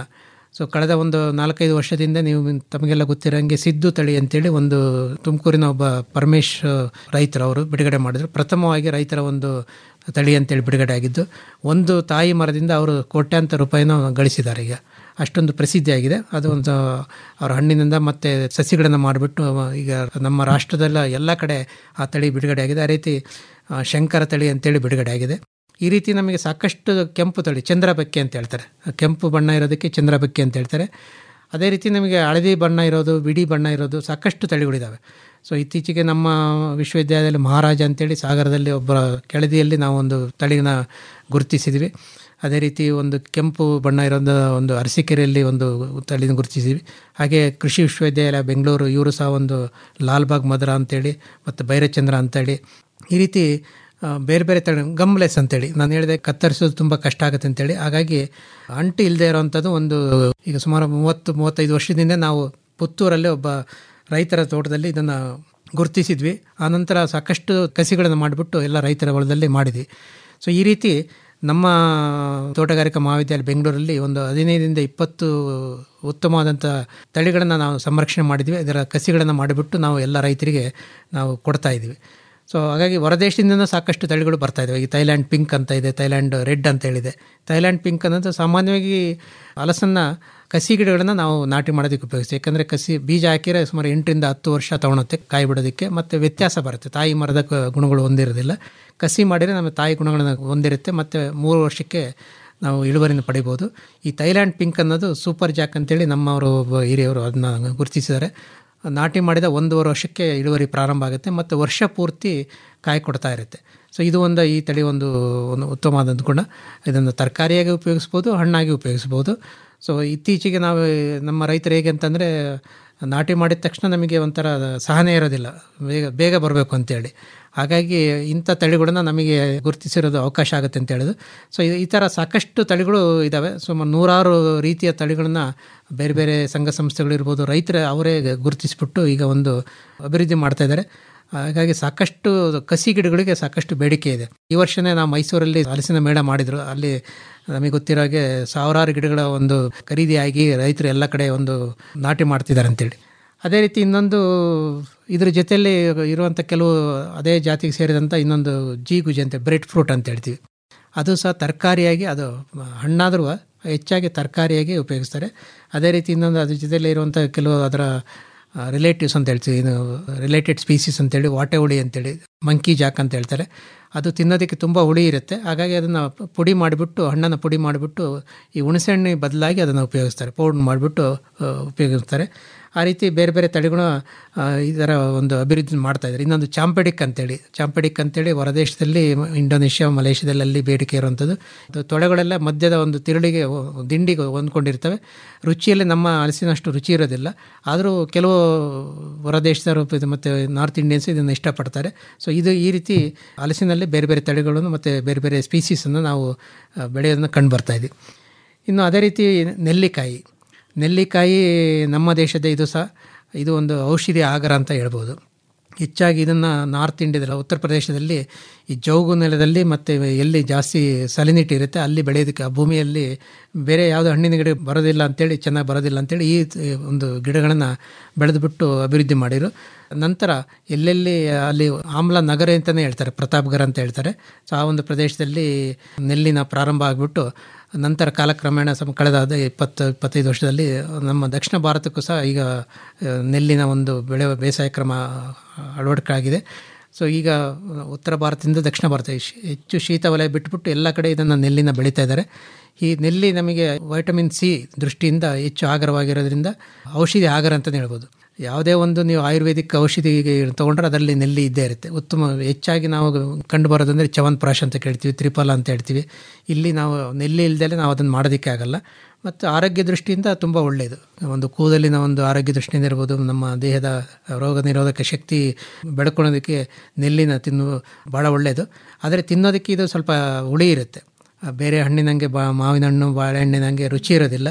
ಸೊ ಕಳೆದ ಒಂದು ನಾಲ್ಕೈದು ವರ್ಷದಿಂದ ನೀವು ತಮಗೆಲ್ಲ ಗೊತ್ತಿರೋಂಗೆ ಸಿದ್ದು ತಳಿ ಅಂತೇಳಿ ಒಂದು ತುಮಕೂರಿನ ಒಬ್ಬ ಪರಮೇಶ್ ರೈತರು ಅವರು ಬಿಡುಗಡೆ ಮಾಡಿದ್ರು ಪ್ರಥಮವಾಗಿ ರೈತರ ಒಂದು ತಳಿ ಅಂತೇಳಿ ಬಿಡುಗಡೆ ಆಗಿದ್ದು ಒಂದು ತಾಯಿ ಮರದಿಂದ ಅವರು ಕೋಟ್ಯಾಂತರ ರೂಪಾಯಿನ ಗಳಿಸಿದ್ದಾರೆ ಈಗ ಅಷ್ಟೊಂದು ಪ್ರಸಿದ್ಧಿಯಾಗಿದೆ ಅದು ಒಂದು ಅವರ ಹಣ್ಣಿನಿಂದ ಮತ್ತು ಸಸಿಗಳನ್ನು ಮಾಡಿಬಿಟ್ಟು ಈಗ ನಮ್ಮ ರಾಷ್ಟ್ರದಲ್ಲ ಎಲ್ಲ ಕಡೆ ಆ ತಳಿ ಬಿಡುಗಡೆ ಆಗಿದೆ ಆ ರೀತಿ ಆ, ಶಂಕರ ತಳಿ ಅಂತೇಳಿ ಬಿಡುಗಡೆ ಆಗಿದೆ ಈ ರೀತಿ ನಮಗೆ ಸಾಕಷ್ಟು ಕೆಂಪು ತಳಿ ಚಂದ್ರಬಕ್ಕೆ ಅಂತ ಹೇಳ್ತಾರೆ ಕೆಂಪು ಬಣ್ಣ ಇರೋದಕ್ಕೆ ಚಂದ್ರಬಕ್ಕೆ ಅಂತ ಹೇಳ್ತಾರೆ ಅದೇ ರೀತಿ ನಮಗೆ ಹಳದಿ ಬಣ್ಣ ಇರೋದು ಬಿಡಿ ಬಣ್ಣ ಇರೋದು ಸಾಕಷ್ಟು ತಳಿಗಳಿದ್ದಾವೆ ಸೊ ಇತ್ತೀಚೆಗೆ ನಮ್ಮ ವಿಶ್ವವಿದ್ಯಾಲಯದಲ್ಲಿ ಮಹಾರಾಜ ಅಂತೇಳಿ ಸಾಗರದಲ್ಲಿ ಒಬ್ಬ ಕೆಳದಿಯಲ್ಲಿ ನಾವು ಒಂದು ತಳಿನ ಗುರುತಿಸಿದ್ವಿ ಅದೇ ರೀತಿ ಒಂದು ಕೆಂಪು ಬಣ್ಣ ಇರೋದು ಒಂದು ಅರಸೀಕೆರೆಯಲ್ಲಿ ಒಂದು ತಳಿನ ಗುರುತಿಸಿದ್ವಿ ಹಾಗೆ ಕೃಷಿ ವಿಶ್ವವಿದ್ಯಾಲಯ ಬೆಂಗಳೂರು ಇವರು ಸಹ ಒಂದು ಲಾಲ್ಬಾಗ್ ಮಧುರ ಅಂತೇಳಿ ಮತ್ತು ಭೈರಚಂದ್ರ ಅಂತೇಳಿ ಈ ರೀತಿ ಆ, ಬೇರೆ ಬೇರೆ ತಳಿ ಗಮ್ಲೆಸ್ ಅಂತೇಳಿ ನಾನು ಹೇಳಿದೆ ಕತ್ತರಿಸೋದು ತುಂಬ ಕಷ್ಟ ಆಗುತ್ತೆ ಅಂತೇಳಿ ಹಾಗಾಗಿ ಅಂಟು ಇಲ್ಲದೆ ಇರೋವಂಥದ್ದು ಒಂದು ಈಗ ಸುಮಾರು ಮೂವತ್ತು ಮೂವತ್ತೈದು ವರ್ಷದಿಂದ ನಾವು ಪುತ್ತೂರಲ್ಲಿ ಒಬ್ಬ ರೈತರ ತೋಟದಲ್ಲಿ ಇದನ್ನು ಗುರುತಿಸಿದ್ವಿ ಆನಂತರ ಸಾಕಷ್ಟು ಕಸಿಗಳನ್ನು ಮಾಡಿಬಿಟ್ಟು ಎಲ್ಲ ರೈತರ ಹೊಲದಲ್ಲಿ ಮಾಡಿದ್ವಿ ಸೊ ಈ ರೀತಿ ನಮ್ಮ ತೋಟಗಾರಿಕಾ ಮಹಾವಿದ್ಯಾಲಯ ಬೆಂಗಳೂರಲ್ಲಿ ಒಂದು ಹದಿನೈದರಿಂದ ಇಪ್ಪತ್ತು ಉತ್ತಮವಾದಂಥ ತಳಿಗಳನ್ನು ನಾವು ಸಂರಕ್ಷಣೆ ಮಾಡಿದ್ವಿ ಅದರ ಕಸಿಗಳನ್ನು ಮಾಡಿಬಿಟ್ಟು ನಾವು ಎಲ್ಲ ರೈತರಿಗೆ ನಾವು ಕೊಡ್ತಾ ಇದ್ದೀವಿ ಸೊ ಹಾಗಾಗಿ ಹೊರದೇಶದಿಂದ ಸಾಕಷ್ಟು ತಳಿಗಳು ಬರ್ತಾ ಇದ್ದಾವೆ ಈ ಥೈಲ್ಯಾಂಡ್ ಪಿಂಕ್ ಅಂತ ಇದೆ ಥೈಲ್ಯಾಂಡ್ ರೆಡ್ ಅಂತ ಹೇಳಿದೆ ಥೈಲ್ಯಾಂಡ್ ಪಿಂಕ್ ಅನ್ನೋದು ಸಾಮಾನ್ಯವಾಗಿ ಹಲಸನ್ನು ಕಸಿ ಗಿಡಗಳನ್ನು ನಾವು ನಾಟಿ ಮಾಡೋದಕ್ಕೆ ಉಪಯೋಗಿಸ್ತೀವಿ ಯಾಕಂದರೆ ಕಸಿ ಬೀಜ ಹಾಕಿದ್ರೆ ಸುಮಾರು ಎಂಟರಿಂದ ಹತ್ತು ವರ್ಷ ತೊಗೊಳುತ್ತೆ ಕಾಯಿ ಬಿಡೋದಕ್ಕೆ ಮತ್ತು ವ್ಯತ್ಯಾಸ ಬರುತ್ತೆ ತಾಯಿ ಮರದ ಕ- ಗುಣಗಳು ಹೊಂದಿರೋದಿಲ್ಲ ಕಸಿ ಮಾಡಿದರೆ ನಮ್ಮ ತಾಯಿ ಗುಣಗಳನ್ನು ಹೊಂದಿರುತ್ತೆ ಮತ್ತು ಮೂರು ವರ್ಷಕ್ಕೆ ನಾವು ಇಳುವರಿನ ಪಡಿಬೋದು ಈ ಥೈಲ್ಯಾಂಡ್ ಪಿಂಕ್ ಅನ್ನೋದು ಸೂಪರ್ ಜಾಕ್ ಅಂತೇಳಿ ನಮ್ಮವರು ಒಬ್ಬ ಹಿರಿಯವರು ಅದನ್ನ ಗುರುತಿಸಿದ್ದಾರೆ ನಾಟಿ ಮಾಡಿದ ಒಂದೂವರೆ ವರ್ಷಕ್ಕೆ ಇಳುವರಿ ಪ್ರಾರಂಭ ಆಗುತ್ತೆ ಮತ್ತು ವರ್ಷ ಪೂರ್ತಿ ಕಾಯಿ ಕೊಡ್ತಾ ಇರುತ್ತೆ ಸೊ ಇದು ಒಂದು ಈ ತಳಿ ಒಂದು ಒಂದು ಉತ್ತಮವಾದಂಥ ಗುಣ ಇದನ್ನು ತರಕಾರಿಯಾಗಿ ಉಪಯೋಗಿಸ್ಬೋದು ಹಣ್ಣಾಗಿ ಉಪಯೋಗಿಸ್ಬೋದು ಸೊ ಇತ್ತೀಚೆಗೆ ನಾವು ನಮ್ಮ ರೈತರು ಹೇಗೆ ಅಂತಂದರೆ ನಾಟಿ ಮಾಡಿದ ತಕ್ಷಣ ನಮಗೆ ಒಂಥರ ಸಹನೆ ಇರೋದಿಲ್ಲ ಬೇಗ ಬೇಗ ಬರಬೇಕು ಅಂತೇಳಿ ಹಾಗಾಗಿ ಇಂಥ ತಳಿಗಳನ್ನ ನಮಗೆ ಗುರುತಿಸಿರೋದು ಅವಕಾಶ ಆಗುತ್ತೆ ಅಂತ ಹೇಳೋದು ಸೊ ಈ ಥರ ಸಾಕಷ್ಟು ತಳಿಗಳು ಇದ್ದಾವೆ ಸುಮಾರು ನೂರಾರು ರೀತಿಯ ತಳಿಗಳನ್ನ ಬೇರೆ ಬೇರೆ ಸಂಘ ಸಂಸ್ಥೆಗಳಿರ್ಬೋದು ರೈತರ ಅವರೇ ಗುರುತಿಸ್ಬಿಟ್ಟು ಈಗ ಒಂದು ಅಭಿವೃದ್ಧಿ ಮಾಡ್ತಾ ಇದ್ದಾರೆ ಹಾಗಾಗಿ ಸಾಕಷ್ಟು ಕಸಿ ಗಿಡಗಳಿಗೆ ಸಾಕಷ್ಟು ಬೇಡಿಕೆ ಇದೆ ಈ ವರ್ಷನೇ ನಾವು ಮೈಸೂರಲ್ಲಿ ಹಲಸಿನ ಮೇಳ ಮಾಡಿದರು ಅಲ್ಲಿ ನಮಗೆ ಗೊತ್ತಿರೋ ಹಾಗೆ ಸಾವಿರಾರು ಗಿಡಗಳ ಒಂದು ಖರೀದಿಯಾಗಿ ರೈತರು ಎಲ್ಲ ಕಡೆ ಒಂದು ನಾಟಿ ಮಾಡ್ತಿದ್ದಾರೆ ಅಂತೇಳಿ ಅದೇ ರೀತಿ ಇನ್ನೊಂದು ಇದ್ರ ಜೊತೆಯಲ್ಲಿ ಇರುವಂಥ ಕೆಲವು ಅದೇ ಜಾತಿಗೆ ಸೇರಿದಂಥ ಇನ್ನೊಂದು ಜೀಗುಜಿ ಅಂತ ಬ್ರೆಡ್ ಫ್ರೂಟ್ ಅಂತ ಹೇಳ್ತೀವಿ ಅದು ಸಹ ತರಕಾರಿಯಾಗಿ ಅದು ಹಣ್ಣಾದರೂ ಹೆಚ್ಚಾಗಿ ತರಕಾರಿಯಾಗಿ ಉಪಯೋಗಿಸ್ತಾರೆ ಅದೇ ರೀತಿ ಇನ್ನೊಂದು ಅದ್ರ ಜೊತೆಯಲ್ಲಿ ಇರುವಂಥ ಕೆಲವು ಅದರ ರಿಲೇಟಿವ್ಸ್ ಅಂತ ಹೇಳ್ತೀವಿ ಇದು ರಿಲೇಟೆಡ್ ಸ್ಪೀಸೀಸ್ ಅಂತೇಳಿ ವಾಟೆ ಹುಳಿ ಅಂತೇಳಿ ಮಂಕಿ ಜಾಕ್ ಅಂತ ಹೇಳ್ತಾರೆ ಅದು ತಿನ್ನೋದಕ್ಕೆ ತುಂಬ ಹುಳಿ ಇರುತ್ತೆ ಹಾಗಾಗಿ ಅದನ್ನು ಪುಡಿ ಮಾಡಿಬಿಟ್ಟು ಹಣ್ಣನ್ನು ಪುಡಿ ಮಾಡಿಬಿಟ್ಟು ಈ ಹುಣಸೆಹಣ್ಣಿ ಬದಲಾಗಿ ಅದನ್ನು ಉಪಯೋಗಿಸ್ತಾರೆ ಪೌಡ್ರ್ ಮಾಡಿಬಿಟ್ಟು ಉಪಯೋಗಿಸ್ತಾರೆ ಆ ರೀತಿ ಬೇರೆ ಬೇರೆ ತಳಿಗಳು ಆ, ಇದರ ಒಂದು ಅಭಿವೃದ್ಧಿ ಮಾಡ್ತಾ ಇದ್ದಾರೆ ಇನ್ನೊಂದು ಚಾಂಪೆಡಿಕ್ ಅಂತೇಳಿ ಚಾಂಪೆಡಿಕ್ ಅಂತೇಳಿ ಹೊರದೇಶದಲ್ಲಿ ಇಂಡೋನೇಷ್ಯಾ ಮಲೇಷ್ಯಾದಲ್ಲಿ ಅಲ್ಲಿ ಬೇಡಿಕೆ ಇರುವಂಥದ್ದು ಅದು ತೊಳೆಗಳೆಲ್ಲ ಮಧ್ಯದ ಒಂದು ತಿರುಳಿಗೆ ಒ- ದಿಂಡಿಗೆ ಹೊಂದ್ಕೊಂಡಿರ್ತವೆ ರುಚಿಯಲ್ಲಿ ನಮ್ಮ ಹಲಸಿನಷ್ಟು ರುಚಿ ಇರೋದಿಲ್ಲ ಆದರೂ ಕೆಲವು ಹೊರದೇಶದವರು ಇದು ಮತ್ತು ನಾರ್ತ್ ಇಂಡಿಯನ್ಸ್ ಇದನ್ನು ಇಷ್ಟಪಡ್ತಾರೆ ಸೊ ಇದು ಈ ರೀತಿ ಹಲಸಿನಲ್ಲಿ ಬೇರೆ ಬೇರೆ ತಳಿಗಳನ್ನು ಮತ್ತು ಬೇರೆ ಬೇರೆ ಸ್ಪೀಸೀಸನ್ನು ನಾವು ಆ, ಬೆಳೆಯೋದನ್ನು ಕಂಡು ಬರ್ತಾ ಇದ್ದೀವಿ ಇನ್ನು ಅದೇ ರೀತಿ ನೆಲ್ಲಿಕಾಯಿ ನೆಲ್ಲಿಕಾಯಿ ನಮ್ಮ ದೇಶದ ಇದು ಸಹ ಇದು ಒಂದು ಔಷಧಿ ಆಗರ ಅಂತ ಹೇಳ್ಬೋದು ಹೆಚ್ಚಾಗಿ ಇದನ್ನು ನಾರ್ತ್ ಇಂಡಿಯಾದಲ್ಲಿ ಉತ್ತರ ಪ್ರದೇಶದಲ್ಲಿ ಈ ಜೌಗು ನೆಲದಲ್ಲಿ ಮತ್ತು ಎಲ್ಲಿ ಜಾಸ್ತಿ ಸಲಿನಿಟಿ ಇರುತ್ತೆ ಅಲ್ಲಿ ಬೆಳೆಯೋದಕ್ಕೆ ಆ ಭೂಮಿಯಲ್ಲಿ ಬೇರೆ ಯಾವುದೋ ಹಣ್ಣಿನ ಗಿಡ ಬರೋದಿಲ್ಲ ಅಂತೇಳಿ ಚೆನ್ನಾಗಿ ಬರೋದಿಲ್ಲ ಅಂತೇಳಿ ಈ ಒಂದು ಗಿಡಗಳನ್ನು ಬೆಳೆದುಬಿಟ್ಟು ಅಭಿವೃದ್ಧಿ ಮಾಡಿರು ನಂತರ ಎಲ್ಲೆಲ್ಲಿ ಅಲ್ಲಿ ಆಮ್ಲ ನಗರ ಅಂತಲೇ ಹೇಳ್ತಾರೆ ಪ್ರತಾಪ್ಗರ್ ಅಂತ ಹೇಳ್ತಾರೆ ಸೊ ಆ ಒಂದು ಪ್ರದೇಶದಲ್ಲಿ ನೆಲ್ಲಿನ ಪ್ರಾರಂಭ ಆಗಿಬಿಟ್ಟು ನಂತರ ಕಾಲಕ್ರಮೇಣ ಸಮ ಕಳೆದ ಅದೇ ಇಪ್ಪತ್ತು ಇಪ್ಪತ್ತೈದು ವರ್ಷದಲ್ಲಿ ನಮ್ಮ ದಕ್ಷಿಣ ಭಾರತಕ್ಕೂ ಸಹ ಈಗ ಆ, ನೆಲ್ಲಿನ ಒಂದು ಬೆಳೆ ಬೇಸಾಯ ಕ್ರಮ ಅಳವಡಿಕೆ ಆಗಿದೆ ಸೊ ಈಗ ಉತ್ತರ ಭಾರತದಿಂದ ದಕ್ಷಿಣ ಭಾರತ ಶ್- ಹೆಚ್ಚು ಶೀತ ವಲಯ ಬಿಟ್ಬಿಟ್ಟು ಎಲ್ಲ ಕಡೆ ಇದನ್ನು ನೆಲ್ಲಿನ ಬೆಳೀತಾ ಇದ್ದಾರೆ ಈ ನೆಲ್ಲಿ ನಮಗೆ ವೈಟಮಿನ್ ಸಿ ದೃಷ್ಟಿಯಿಂದ ಹೆಚ್ಚು ಆಗರವಾಗಿರೋದ್ರಿಂದ ಔಷಧಿ ಆಗರ ಅಂತಲೇ ಹೇಳ್ಬೋದು ಯಾವುದೇ ಒಂದು ನೀವು ಆಯುರ್ವೇದಿಕ್ ಔಷಧಿ ತೊಗೊಂಡ್ರೆ ಅದರಲ್ಲಿ ನೆಲ್ಲಿ ಇದ್ದೇ ಇರುತ್ತೆ ಉತ್ತಮ ಹೆಚ್ಚಾಗಿ ನಾವು ಕಂಡು ಬರೋದಂದರೆ ಚವನ್ಪ್ರಾಶ್ ಅಂತ ಕೇಳ್ತೀವಿ ತ್ರಿಫಲ ಅಂತ ಹೇಳ್ತೀವಿ ಇಲ್ಲಿ ನಾವು ನೆಲ್ಲಿ ಇಲ್ದಲೆ ನಾವು ಅದನ್ನು ಮಾಡೋದಕ್ಕೆ ಆಗಲ್ಲ ಮತ್ತು ಆರೋಗ್ಯ ದೃಷ್ಟಿಯಿಂದ ತುಂಬ ಒಳ್ಳೆಯದು ಒಂದು ಕೂದಲಿನ ಒಂದು ಆರೋಗ್ಯ ದೃಷ್ಟಿಯಿಂದ ಇರ್ಬೋದು ನಮ್ಮ ದೇಹದ ರೋಗ ನಿರೋಧಕ ಶಕ್ತಿ ಬೆಳ್ಕೊಳ್ಳೋದಕ್ಕೆ ನೆಲ್ಲಿನ ತಿನ್ನು ಭಾಳ ಒಳ್ಳೆಯದು ಆದರೆ ತಿನ್ನೋದಕ್ಕೆ ಇದು ಸ್ವಲ್ಪ ಹುಳಿ ಇರುತ್ತೆ ಆ, ಬೇರೆ ಹಣ್ಣಿನಂಗೆ ಬಾ ಮಾವಿನ ಹಣ್ಣು ಬಾಳೆಹಣ್ಣಿನಂಗೆ ರುಚಿ ಇರೋದಿಲ್ಲ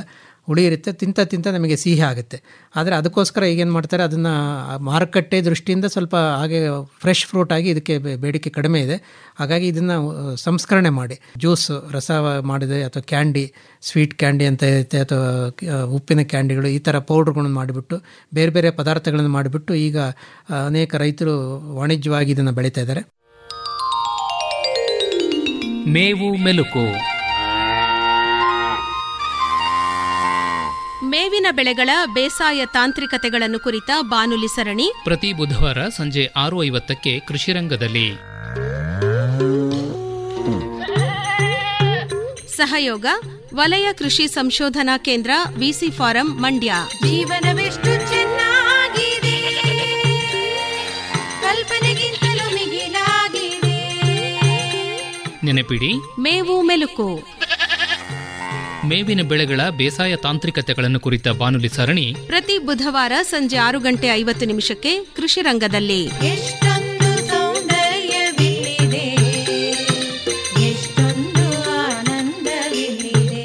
ಹುಳಿ ಇರುತ್ತೆ ತಿಂತ ತಿಂತ ನಮಗೆ ಸಿಹಿ ಆಗುತ್ತೆ ಆದರೆ ಅದಕ್ಕೋಸ್ಕರ ಈಗೇನು ಮಾಡ್ತಾರೆ ಅದನ್ನು ಮಾರುಕಟ್ಟೆ ದೃಷ್ಟಿಯಿಂದ ಸ್ವಲ್ಪ ಹಾಗೆ ಫ್ರೆಶ್ ಫ್ರೂಟ್ ಆಗಿ ಇದಕ್ಕೆ ಬೆ- ಬೇಡಿಕೆ ಕಡಿಮೆ ಇದೆ ಹಾಗಾಗಿ ಇದನ್ನು ಸಂಸ್ಕರಣೆ ಮಾಡಿ ಜ್ಯೂಸ್ ರಸ ಮಾಡಿದೆ ಅಥವಾ ಕ್ಯಾಂಡಿ ಸ್ವೀಟ್ ಕ್ಯಾಂಡಿ ಅಂತ ಇರುತ್ತೆ ಅಥವಾ ಆ, ಉಪ್ಪಿನ ಕ್ಯಾಂಡಿಗಳು ಈ ಥರ ಪೌಡ್ರ್ಗಳನ್ನು ಮಾಡಿಬಿಟ್ಟು ಬೇರೆ ಬೇರೆ ಪದಾರ್ಥಗಳನ್ನು ಮಾಡಿಬಿಟ್ಟು ಈಗ ಆ, ಅನೇಕ ರೈತರು ವಾಣಿಜ್ಯವಾಗಿ ಇದನ್ನು ಬೆಳೀತಾ ಇದ್ದಾರೆ ಮೇವು ಮೆಲುಕು ಮೇವಿನ ಬೆಳೆಗಳ ಬೇಸಾಯ ತಾಂತ್ರಿಕತೆಗಳನ್ನು ಕುರಿತ ಬಾನುಲಿ ಸರಣಿ ಪ್ರತಿ ಬುಧವಾರ ಸಂಜೆ ಆರು ಐವತ್ತಕ್ಕೆ ಕೃಷಿರಂಗದಲ್ಲಿ ಸಹಯೋಗ ವಲಯ ಕೃಷಿ ಸಂಶೋಧನಾ ಕೇಂದ್ರ ವಿಸಿ ಫಾರಂ ಮಂಡ್ಯ ಜೀವನವೆಷ್ಟು ಚೆನ್ನಾಗಿದೆ ಕಲ್ಪನೆಗಿಂತಲೂ ಮಿಗಿಲಾಗಿದೆ ನೆನಪಿಡಿ ಮೇವು ಮೆಲುಕು ಮೇವಿನ ಬೆಳೆಗಳ ಬೇಸಾಯ ತಾಂತ್ರಿಕತೆಗಳನ್ನು ಕುರಿತ ಬಾನುಲಿ ಸರಣಿ ಪ್ರತಿ ಬುಧವಾರ ಸಂಜೆ ಆರು ಗಂಟೆ ಐವತ್ತು ನಿಮಿಷಕ್ಕೆ ಕೃಷಿ ರಂಗದಲ್ಲಿ ಎಷ್ಟೊಂದು ಸೌಂದರ್ಯವಿಲ್ಲಿದೆ ಎಷ್ಟೊಂದು ಆನಂದವಿಲ್ಲಿದೆ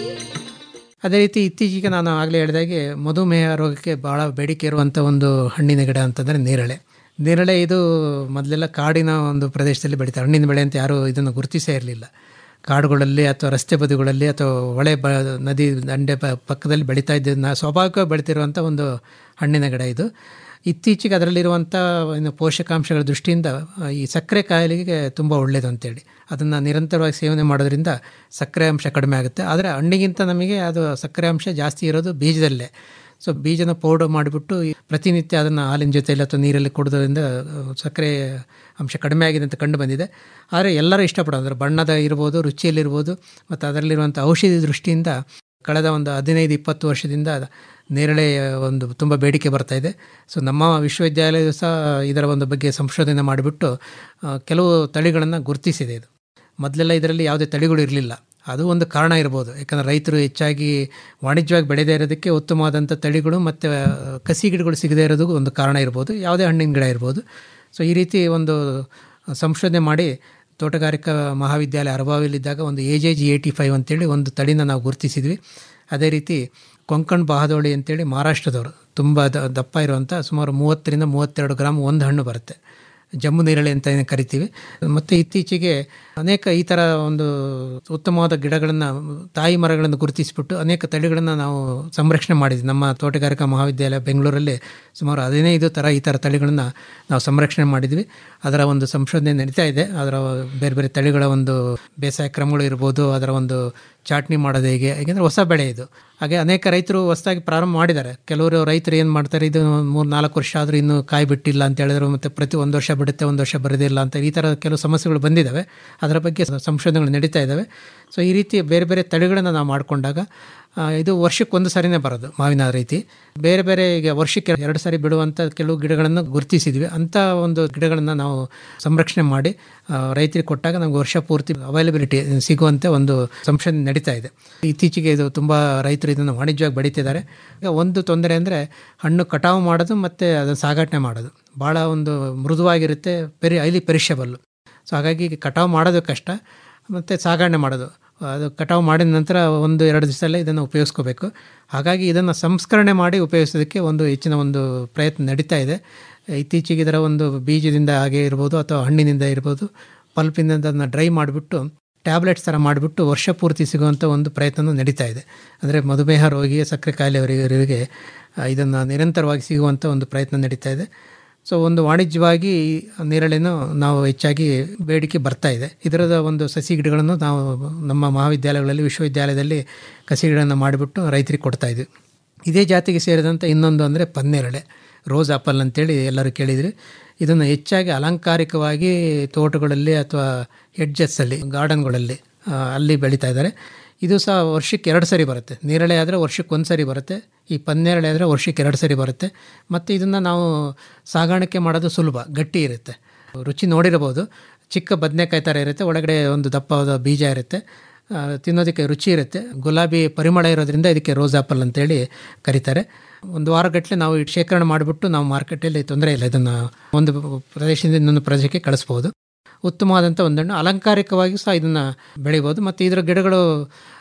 ಅದೇ ರೀತಿ ಇತ್ತೀಚೆಗೆ ನಾನು ಆಗಲೇ ಹೇಳಿದಾಗೆ ಮಧುಮೇಹ ರೋಗಕ್ಕೆ ಭಾಳ ಬೇಡಿಕೆ ಇರುವಂಥ ಒಂದು ಹಣ್ಣಿನ ಗಿಡ ಅಂತಂದರೆ ನೇರಳೆ ನೇರಳೆ ಇದು ಮೊದಲೆಲ್ಲ ಕಾಡಿನ ಒಂದು ಪ್ರದೇಶದಲ್ಲಿ ಬೆಳೀತಾರೆ ಹಣ್ಣಿನ ಬೆಳೆ ಅಂತ ಯಾರೂ ಇದನ್ನು ಗುರುತಿಸೇ ಇರಲಿಲ್ಲ ಕಾಡುಗಳಲ್ಲಿ ಅಥವಾ ರಸ್ತೆ ಬದಿಗಳಲ್ಲಿ ಅಥವಾ ಹೊಳೆ ಬ ನದಿ ದಂಡೆ ಪ ಪಕ್ಕದಲ್ಲಿ ಬೆಳೀತಾ ಇದ್ದನ್ನ ಸ್ವಾಭಾವಿಕವಾಗಿ ಬೆಳೀತಿರುವಂಥ ಒಂದು ಹಣ್ಣಿನ ಗಿಡ ಇದು ಇತ್ತೀಚೆಗೆ ಅದರಲ್ಲಿರುವಂಥ ಏನು ಪೋಷಕಾಂಶಗಳ ದೃಷ್ಟಿಯಿಂದ ಆ, ಈ ಸಕ್ಕರೆ ಕಾಯಿಲೆಗೆ ತುಂಬ ಒಳ್ಳೆಯದು ಅಂತೇಳಿ ಅದನ್ನು ನಿರಂತರವಾಗಿ ಸೇವನೆ ಮಾಡೋದ್ರಿಂದ ಸಕ್ಕರೆ ಅಂಶ ಕಡಿಮೆ ಆಗುತ್ತೆ ಆದರೆ ಹಣ್ಣಿಗಿಂತ ನಮಗೆ ಅದು ಸಕ್ಕರೆ ಅಂಶ ಜಾಸ್ತಿ ಇರೋದು ಬೀಜದಲ್ಲೇ ಸೊ ಬೀಜನ ಪೌಡರ್ ಮಾಡಿಬಿಟ್ಟು ಈ ಪ್ರತಿನಿತ್ಯ ಅದನ್ನು ಹಾಲಿನ ಜೊತೆಯಲ್ಲಿ ಅಥವಾ ನೀರಲ್ಲಿ ಕುಡಿದ್ರಿಂದ ಆ, ಸಕ್ಕರೆ ಅಂಶ ಕಡಿಮೆ ಆಗಿದೆ ಅಂತ ಕಂಡು ಬಂದಿದೆ ಆದರೆ ಎಲ್ಲರೂ ಇಷ್ಟಪಡೋದು ಅದರ ಬಣ್ಣದ ಇರ್ಬೋದು ರುಚಿಯಲ್ಲಿರ್ಬೋದು ಮತ್ತು ಅದರಲ್ಲಿರುವಂಥ ಔಷಧಿ ದೃಷ್ಟಿಯಿಂದ ಕಳೆದ ಒಂದು ಹದಿನೈದು ಇಪ್ಪತ್ತು ವರ್ಷದಿಂದ ನೇರಳೆ ಒಂದು ತುಂಬ ಬೇಡಿಕೆ ಬರ್ತಾ ಇದೆ ಸೊ ನಮ್ಮ ವಿಶ್ವವಿದ್ಯಾಲಯ ಸಹ ಇದರ ಒಂದು ಬಗ್ಗೆ ಸಂಶೋಧನೆ ಮಾಡಿಬಿಟ್ಟು ಆ, ಕೆಲವು ತಳಿಗಳನ್ನು ಗುರುತಿಸಿದೆ ಇದು ಮೊದಲೆಲ್ಲ ಇದರಲ್ಲಿ ಯಾವುದೇ ತಳಿಗಳು ಇರಲಿಲ್ಲ ಅದು ಒಂದು ಕಾರಣ ಇರ್ಬೋದು ಯಾಕಂದರೆ ರೈತರು ಹೆಚ್ಚಾಗಿ ವಾಣಿಜ್ಯವಾಗಿ ಬೆಳೆದೇ ಇರೋದಕ್ಕೆ ಉತ್ತಮವಾದಂಥ ತಳಿಗಳು ಮತ್ತು ಕಸಿ ಗಿಡಗಳು ಸಿಗದೇ ಇರೋದಕ್ಕೂ ಒಂದು ಕಾರಣ ಇರ್ಬೋದು ಯಾವುದೇ ಹಣ್ಣಿನ ಗಿಡ ಇರ್ಬೋದು ಸೊ ಈ ರೀತಿ ಒಂದು ಸಂಶೋಧನೆ ಮಾಡಿ ತೋಟಗಾರಿಕಾ ಮಹಾವಿದ್ಯಾಲಯ ಅರಬಾವಿಲಿದ್ದಾಗ ಒಂದು A J G eighty five ಅಂತೇಳಿ ಒಂದು ತಳಿನ ನಾವು ಗುರುತಿಸಿದ್ವಿ ಅದೇ ರೀತಿ ಕೊಂಕಣ್ ಬಹಾದೋಳಿ ಅಂತೇಳಿ ಮಹಾರಾಷ್ಟ್ರದವರು ತುಂಬ ದ- ದಪ್ಪ ಇರುವಂಥ ಸುಮಾರು ಮೂವತ್ತರಿಂದ ಮೂವತ್ತೆರಡು ಗ್ರಾಮ್ ಒಂದು ಹಣ್ಣು ಬರುತ್ತೆ ಜಮ್ಮು ನೇರಳೆ ಅಂತ ಏನು ಕರಿತೀವಿ ಮತ್ತು ಇತ್ತೀಚೆಗೆ ಅನೇಕ ಈ ಥರ ಒಂದು ಉತ್ತಮವಾದ ಗಿಡಗಳನ್ನು ತಾಯಿ ಮರಗಳನ್ನು ಗುರುತಿಸಿಬಿಟ್ಟು ಅನೇಕ ತಳಿಗಳನ್ನು ನಾವು ಸಂರಕ್ಷಣೆ ಮಾಡಿದ್ವಿ ನಮ್ಮ ತೋಟಗಾರಿಕಾ ಮಹಾವಿದ್ಯಾಲಯ ಬೆಂಗಳೂರಲ್ಲಿ ಸುಮಾರು ಹದಿನೈದು ಥರ ಈ ಥರ ತಳಿಗಳನ್ನು ನಾವು ಸಂರಕ್ಷಣೆ ಮಾಡಿದ್ವಿ ಅದರ ಒಂದು ಸಂಶೋಧನೆ ನಡೀತಾ ಇದೆ ಅದರ ಬೇರೆ ಬೇರೆ ತಳಿಗಳ ಒಂದು ಬೇಸಾಯ ಕ್ರಮಗಳು ಇರ್ಬೋದು ಅದರ ಒಂದು ಚಾಟ್ನಿ ಮಾಡೋದು ಹೇಗೆ ಯಾಕೆಂದರೆ ಹೊಸ ಬೆಳೆ ಇದು ಹಾಗೆ ಅನೇಕ ರೈತರು ಹೊಸದಾಗಿ ಪ್ರಾರಂಭ ಮಾಡಿದ್ದಾರೆ ಕೆಲವರು ರೈತರು ಏನು ಮಾಡ್ತಾರೆ ಇದು ಮೂರು ನಾಲ್ಕು ವರ್ಷ ಆದರೂ ಇನ್ನೂ ಕಾಯಿ ಬಿಟ್ಟಿಲ್ಲ ಅಂತ ಹೇಳಿದ್ರು ಮತ್ತು ಪ್ರತಿ ಒಂದು ವರ್ಷ ಬಿಡುತ್ತೆ ಒಂದು ವರ್ಷ ಬರೋದಿಲ್ಲ ಅಂತ ಈ ಥರ ಕೆಲವು ಸಮಸ್ಯೆಗಳು ಬಂದಿದ್ದಾವೆ ಅದರ ಬಗ್ಗೆ ಸಂಶೋಧನೆಗಳು ನಡೀತಾ ಇದ್ದಾವೆ ಸೊ ಈ ರೀತಿ ಬೇರೆ ಬೇರೆ ತಳಿಗಳನ್ನು ನಾವು ಮಾಡಿಕೊಂಡಾಗ ಆ, ಇದು ವರ್ಷಕ್ಕೆ ಒಂದು ಸರಿನೇ ಬರೋದು ಮಾವಿನ ರೀತಿ ಬೇರೆ ಬೇರೆ ಈಗ ವರ್ಷಕ್ಕೆ ಎರಡು ಸಾರಿ ಬಿಡುವಂಥ ಕೆಲವು ಗಿಡಗಳನ್ನು ಗುರುತಿಸಿದ್ವಿ ಅಂಥ ಒಂದು ಗಿಡಗಳನ್ನು ನಾವು ಸಂರಕ್ಷಣೆ ಮಾಡಿ ಆ, ರೈತರಿಗೆ ಕೊಟ್ಟಾಗ ನಮ್ಗೆ ವರ್ಷ ಪೂರ್ತಿ ಅವೈಲಬಿಲಿಟಿ ಸಿಗುವಂತೆ ಒಂದು ಸಂಶೋಧನೆ ನಡೀತಾ ಇದೆ ಇತ್ತೀಚೆಗೆ ಇದು ತುಂಬ ರೈತರು ಇದನ್ನು ವಾಣಿಜ್ಯವಾಗಿ ಬೆಳೀತಿದ್ದಾರೆ ಈಗ ಒಂದು ತೊಂದರೆ ಅಂದರೆ ಹಣ್ಣು ಕಟಾವು ಮಾಡೋದು ಮತ್ತು ಅದನ್ನು ಸಾಗಾಟನೆ ಮಾಡೋದು ಭಾಳ ಒಂದು ಮೃದುವಾಗಿರುತ್ತೆ ಪೆರಿ ಹೈಲಿ ಪೆರಿಷಬಲ್ಲು ಸೊ ಹಾಗಾಗಿ ಕಟಾವು ಮಾಡೋದು ಕಷ್ಟ ಮತ್ತು ಸಾಗಣೆ ಮಾಡೋದು ಅದು ಕಟಾವು ಮಾಡಿದ ನಂತರ ಒಂದು ಎರಡು ದಿವಸದಲ್ಲೇ ಇದನ್ನು ಉಪಯೋಗಿಸ್ಕೋಬೇಕು ಹಾಗಾಗಿ ಇದನ್ನು ಸಂಸ್ಕರಣೆ ಮಾಡಿ ಉಪಯೋಗಿಸೋದಕ್ಕೆ ಒಂದು ಹೆಚ್ಚಿನ ಒಂದು ಪ್ರಯತ್ನ ನಡೀತಾ ಇದೆ ಇತ್ತೀಚೆಗೆ ಇದರ ಒಂದು ಬೀಜದಿಂದ ಹಾಗೆ ಇರ್ಬೋದು ಅಥವಾ ಹಣ್ಣಿನಿಂದ ಇರ್ಬೋದು ಪಲ್ಪಿನಿಂದ ಅದನ್ನು ಡ್ರೈ ಮಾಡಿಬಿಟ್ಟು ಟ್ಯಾಬ್ಲೆಟ್ಸ್ ಥರ ಮಾಡಿಬಿಟ್ಟು ವರ್ಷ ಪೂರ್ತಿ ಸಿಗುವಂಥ ಒಂದು ಪ್ರಯತ್ನ ನಡೀತಾ ಇದೆ ಅಂದರೆ ಮಧುಮೇಹ ರೋಗಿ ಸಕ್ಕರೆ ಕಾಯಿಲೆಯವರಿಗೆ ಇದನ್ನು ನಿರಂತರವಾಗಿ ಸಿಗುವಂಥ ಒಂದು ಪ್ರಯತ್ನ ನಡೀತಾ ಇದೆ ಸೊ ಒಂದು ವಾಣಿಜ್ಯವಾಗಿ ಈ ನೇರಳೆನೂ ನಾವು ಹೆಚ್ಚಾಗಿ ಬೇಡಿಕೆ ಬರ್ತಾ ಇದೆ ಇದರದ ಒಂದು ಸಸಿ ಗಿಡಗಳನ್ನು ನಾವು ನಮ್ಮ ಮಹಾವಿದ್ಯಾಲಯಗಳಲ್ಲಿ ವಿಶ್ವವಿದ್ಯಾಲಯದಲ್ಲಿ ಕಸಿ ಗಿಡಗಳನ್ನು ಮಾಡಿಬಿಟ್ಟು ರೈತರಿಗೆ ಕೊಡ್ತಾ ಇದ್ವಿ ಇದೇ ಜಾತಿಗೆ ಸೇರಿದಂಥ ಇನ್ನೊಂದು ಅಂದರೆ ಪನ್ನೇರಳೆ ರೋಸ್ ಆಪಲ್ ಅಂತೇಳಿ ಎಲ್ಲರೂ ಕೇಳಿದ್ರಿ ಇದನ್ನು ಹೆಚ್ಚಾಗಿ ಅಲಂಕಾರಿಕವಾಗಿ ತೋಟಗಳಲ್ಲಿ ಅಥವಾ ಹೆಡ್ಜಸ್ಸಲ್ಲಿ ಗಾರ್ಡನ್ಗಳಲ್ಲಿ ಆ, ಅಲ್ಲಿ ಬೆಳೀತಾ ಇದ್ದಾರೆ ಇದು ಸಹ ವರ್ಷಕ್ಕೆ ಎರಡು ಸರಿ ಬರುತ್ತೆ ನೇರಳೆ ಆದರೆ ವರ್ಷಕ್ಕೆ ಒಂದು ಸರಿ ಬರುತ್ತೆ ಈ ಪನ್ನೇರಳೆ ಆದರೆ ವರ್ಷಕ್ಕೆ ಎರಡು ಸರಿ ಬರುತ್ತೆ ಮತ್ತು ಇದನ್ನು ನಾವು ಸಾಗಾಣಿಕೆ ಮಾಡೋದು ಸುಲಭ ಗಟ್ಟಿ ಇರುತ್ತೆ ರುಚಿ ನೋಡಿರ್ಬೋದು ಚಿಕ್ಕ ಬದನೆಕಾಯಿ ಥರ ಇರುತ್ತೆ ಒಳಗಡೆ ಒಂದು ದಪ್ಪವಾದ ಬೀಜ ಇರುತ್ತೆ ಆ, ತಿನ್ನೋದಕ್ಕೆ ರುಚಿ ಇರುತ್ತೆ ಗುಲಾಬಿ ಪರಿಮಳ ಇರೋದ್ರಿಂದ ಇದಕ್ಕೆ ರೋಸ್ ಆಪಲ್ ಅಂತೇಳಿ ಕರೀತಾರೆ ಒಂದು ವಾರಗಟ್ಟಲೆ ನಾವು ಇಟ್ ಶೇಖರಣೆ ಮಾಡಿಬಿಟ್ಟು ನಾವು ಮಾರ್ಕೆಟಲ್ಲಿ ತೊಂದರೆ ಇಲ್ಲ ಇದನ್ನು ಒಂದು ಪ್ರದೇಶದಿಂದ ಇನ್ನೊಂದು ಪ್ರದೇಶಕ್ಕೆ ಕಳಿಸ್ಬೋದು ಉತ್ತಮವಾದಂಥ ಒಂದನ್ನು ಅಲಂಕಾರಿಕವಾಗಿ ಸಹ ಇದನ್ನು ಬೆಳಿಬೋದು ಮತ್ತು ಇದರ ಗಿಡಗಳು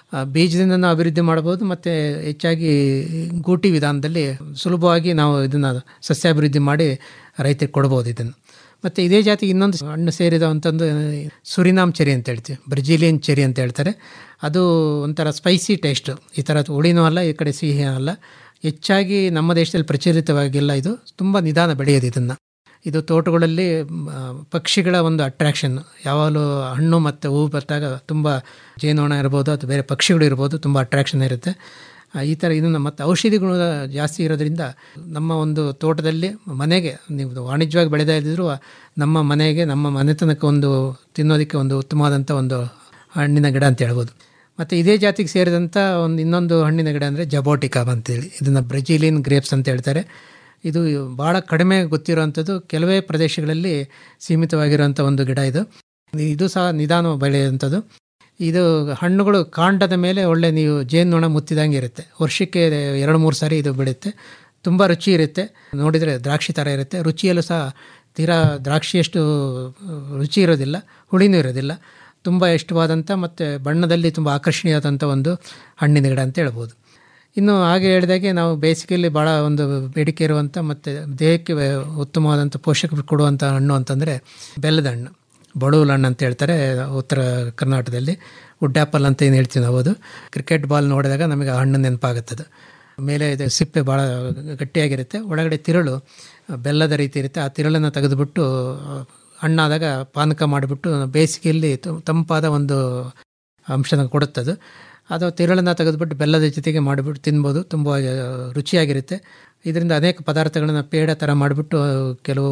ಆ, ಬೀಜದಿಂದ ನಾವು ಅಭಿವೃದ್ಧಿ ಮಾಡ್ಬೋದು ಮತ್ತು ಹೆಚ್ಚಾಗಿ ಗೂಟಿ ವಿಧಾನದಲ್ಲಿ ಸುಲಭವಾಗಿ ನಾವು ಇದನ್ನು ಸಸ್ಯಾಭಿವೃದ್ಧಿ ಮಾಡಿ ರೈತರಿಗೆ ಕೊಡ್ಬೋದು ಇದನ್ನು ಮತ್ತು ಇದೇ ಜಾತಿ ಇನ್ನೊಂದು ಹಣ್ಣು ಸೇರಿದಂಥದ್ದು ಸುರಿನಾಮ್ ಚೆರಿ ಅಂತ ಹೇಳ್ತೀವಿ ಬ್ರೆಜಿಲಿಯನ್ ಚೆರಿ ಅಂತ ಹೇಳ್ತಾರೆ ಅದು ಒಂಥರ ಸ್ಪೈಸಿ ಟೇಸ್ಟು ಈ ಥರ ಹುಳಿನೂ ಅಲ್ಲ ಈ ಕಡೆ ಸಿಹಿ ಅಲ್ಲ ಹೆಚ್ಚಾಗಿ ನಮ್ಮ ದೇಶದಲ್ಲಿ ಪ್ರಚಲಿತವಾಗಿಲ್ಲ ಇದು ತುಂಬ ನಿಧಾನ ಬೆಳೆಯೋದು ಇದನ್ನು ಇದು ತೋಟಗಳಲ್ಲಿ ಮ್, ಆ, ಪಕ್ಷಿಗಳ ಒಂದು ಅಟ್ರಾಕ್ಷನ್ ಯಾವಾಗಲೂ ಹಣ್ಣು ಮತ್ತು ಹೂವು ಬಂದಾಗ ತುಂಬ ಜೇನುನೊಣ ಇರ್ಬೋದು ಅಥವಾ ಬೇರೆ ಪಕ್ಷಿಗಳು ಇರ್ಬೋದು ತುಂಬ ಅಟ್ರಾಕ್ಷನ್ ಇರುತ್ತೆ ಆ, ಈ ಥರ ಇದನ್ನು ಮತ್ತು ಔಷಧಿ ಗುಣ ಜಾಸ್ತಿ ಇರೋದ್ರಿಂದ ನಮ್ಮ ಒಂದು ತೋಟದಲ್ಲಿ ಮನೆಗೆ ನೀವು ವಾಣಿಜ್ಯವಾಗಿ ಬೆಳೆದ ಇದ್ದರೂ ನಮ್ಮ ಮನೆಗೆ ನಮ್ಮ ಮನೆತನಕ್ಕೆ ಒಂದು ತಿನ್ನೋದಕ್ಕೆ ಒಂದು ಉತ್ತಮವಾದಂಥ ಒಂದು ಹಣ್ಣಿನ ಗಿಡ ಅಂತ ಹೇಳ್ಬೋದು ಮತ್ತು ಇದೇ ಜಾತಿಗೆ ಸೇರಿದಂಥ ಒಂದು ಇನ್ನೊಂದು ಹಣ್ಣಿನ ಗಿಡ ಅಂದರೆ ಜಬೋಟಿಕಾ ಅಂತೇಳಿ ಇದನ್ನು ಬ್ರೆಜಿಲಿಯನ್ ಗ್ರೇಪ್ಸ್ ಅಂತ ಹೇಳ್ತಾರೆ ಇದು ಭಾಳ ಕಡಿಮೆ ಗೊತ್ತಿರುವಂಥದ್ದು ಕೆಲವೇ ಪ್ರದೇಶಗಳಲ್ಲಿ ಸೀಮಿತವಾಗಿರುವಂಥ ಒಂದು ಗಿಡ ಇದು ಇದು ಸಹ ನಿಧಾನ ಬೆಳೆಯುವಂಥದ್ದು ಇದು ಹಣ್ಣುಗಳು ಕಾಂಡದ ಮೇಲೆ ಒಳ್ಳೆ ನೀವು ಜೇನುನೊಣ ಮುತ್ತಿದಂಗೆ ಇರುತ್ತೆ ವರ್ಷಕ್ಕೆ ಎರಡು ಮೂರು ಸಾರಿ ಇದು ಬೆಳೆಯುತ್ತೆ ತುಂಬ ರುಚಿ ಇರುತ್ತೆ ನೋಡಿದರೆ ದ್ರಾಕ್ಷಿ ಥರ ಇರುತ್ತೆ ರುಚಿಯಲ್ಲೂ ಸಹ ತೀರಾ ದ್ರಾಕ್ಷಿಯಷ್ಟು ರುಚಿ ಇರೋದಿಲ್ಲ ಹುಳಿನೂ ಇರೋದಿಲ್ಲ ತುಂಬ ಇಷ್ಟವಾದಂಥ ಮತ್ತು ಬಣ್ಣದಲ್ಲಿ ತುಂಬ ಆಕರ್ಷಣೀಯವಾದಂಥ ಒಂದು ಹಣ್ಣಿನ ಗಿಡ ಅಂತ ಹೇಳ್ಬೋದು ಇನ್ನು ಹಾಗೆ ಹೇಳಿದಾಗೆ ನಾವು ಬೇಸಿಗೆಯಲ್ಲಿ ಭಾಳ ಒಂದು ಬೇಡಿಕೆ ಇರುವಂಥ ಮತ್ತು ದೇಹಕ್ಕೆ ಉತ್ತಮವಾದಂಥ ಪೋಷಕ ಕೊಡುವಂಥ ಹಣ್ಣು ಅಂತಂದರೆ ಬೆಲ್ಲದ ಹಣ್ಣು ಬಡವಲ ಹಣ್ಣು ಅಂತ ಹೇಳ್ತಾರೆ ಉತ್ತರ ಕರ್ನಾಟಕದಲ್ಲಿ ವುಡ್ ಆ್ಯಪಲ್ ಅಂತ ಏನು ಹೇಳ್ತೀವಿ ನಾವು ಅದು ಕ್ರಿಕೆಟ್ ಬಾಲ್ ನೋಡಿದಾಗ ನಮಗೆ ಆ ಹಣ್ಣು ನೆನಪಾಗುತ್ತದೆ ಮೇಲೆ ಇದು ಸಿಪ್ಪೆ ಭಾಳ ಗಟ್ಟಿಯಾಗಿರುತ್ತೆ ಒಳಗಡೆ ತಿರುಳು ಬೆಲ್ಲದ ರೀತಿ ಇರುತ್ತೆ ಆ ತಿರುಳನ್ನು ತೆಗೆದುಬಿಟ್ಟು ಹಣ್ಣಾದಾಗ ಪಾನಕ ಮಾಡಿಬಿಟ್ಟು ಬೇಸಿಗೆಯಲ್ಲಿ ತು- ತಂಪಾದ ಒಂದು ಅಂಶನ ಕೊಡುತ್ತದು ಅದು ತಿರುಳನ್ನು ತೆಗೆದುಬಿಟ್ಟು ಬೆಲ್ಲದ ಜೊತೆಗೆ ಮಾಡಿಬಿಟ್ಟು ತಿನ್ಬೋದು ತುಂಬ ಆ, ರುಚಿಯಾಗಿರುತ್ತೆ ಇದರಿಂದ ಅನೇಕ ಪದಾರ್ಥಗಳನ್ನು ಪೇಡ ಥರ ಮಾಡಿಬಿಟ್ಟು ಕೆಲವು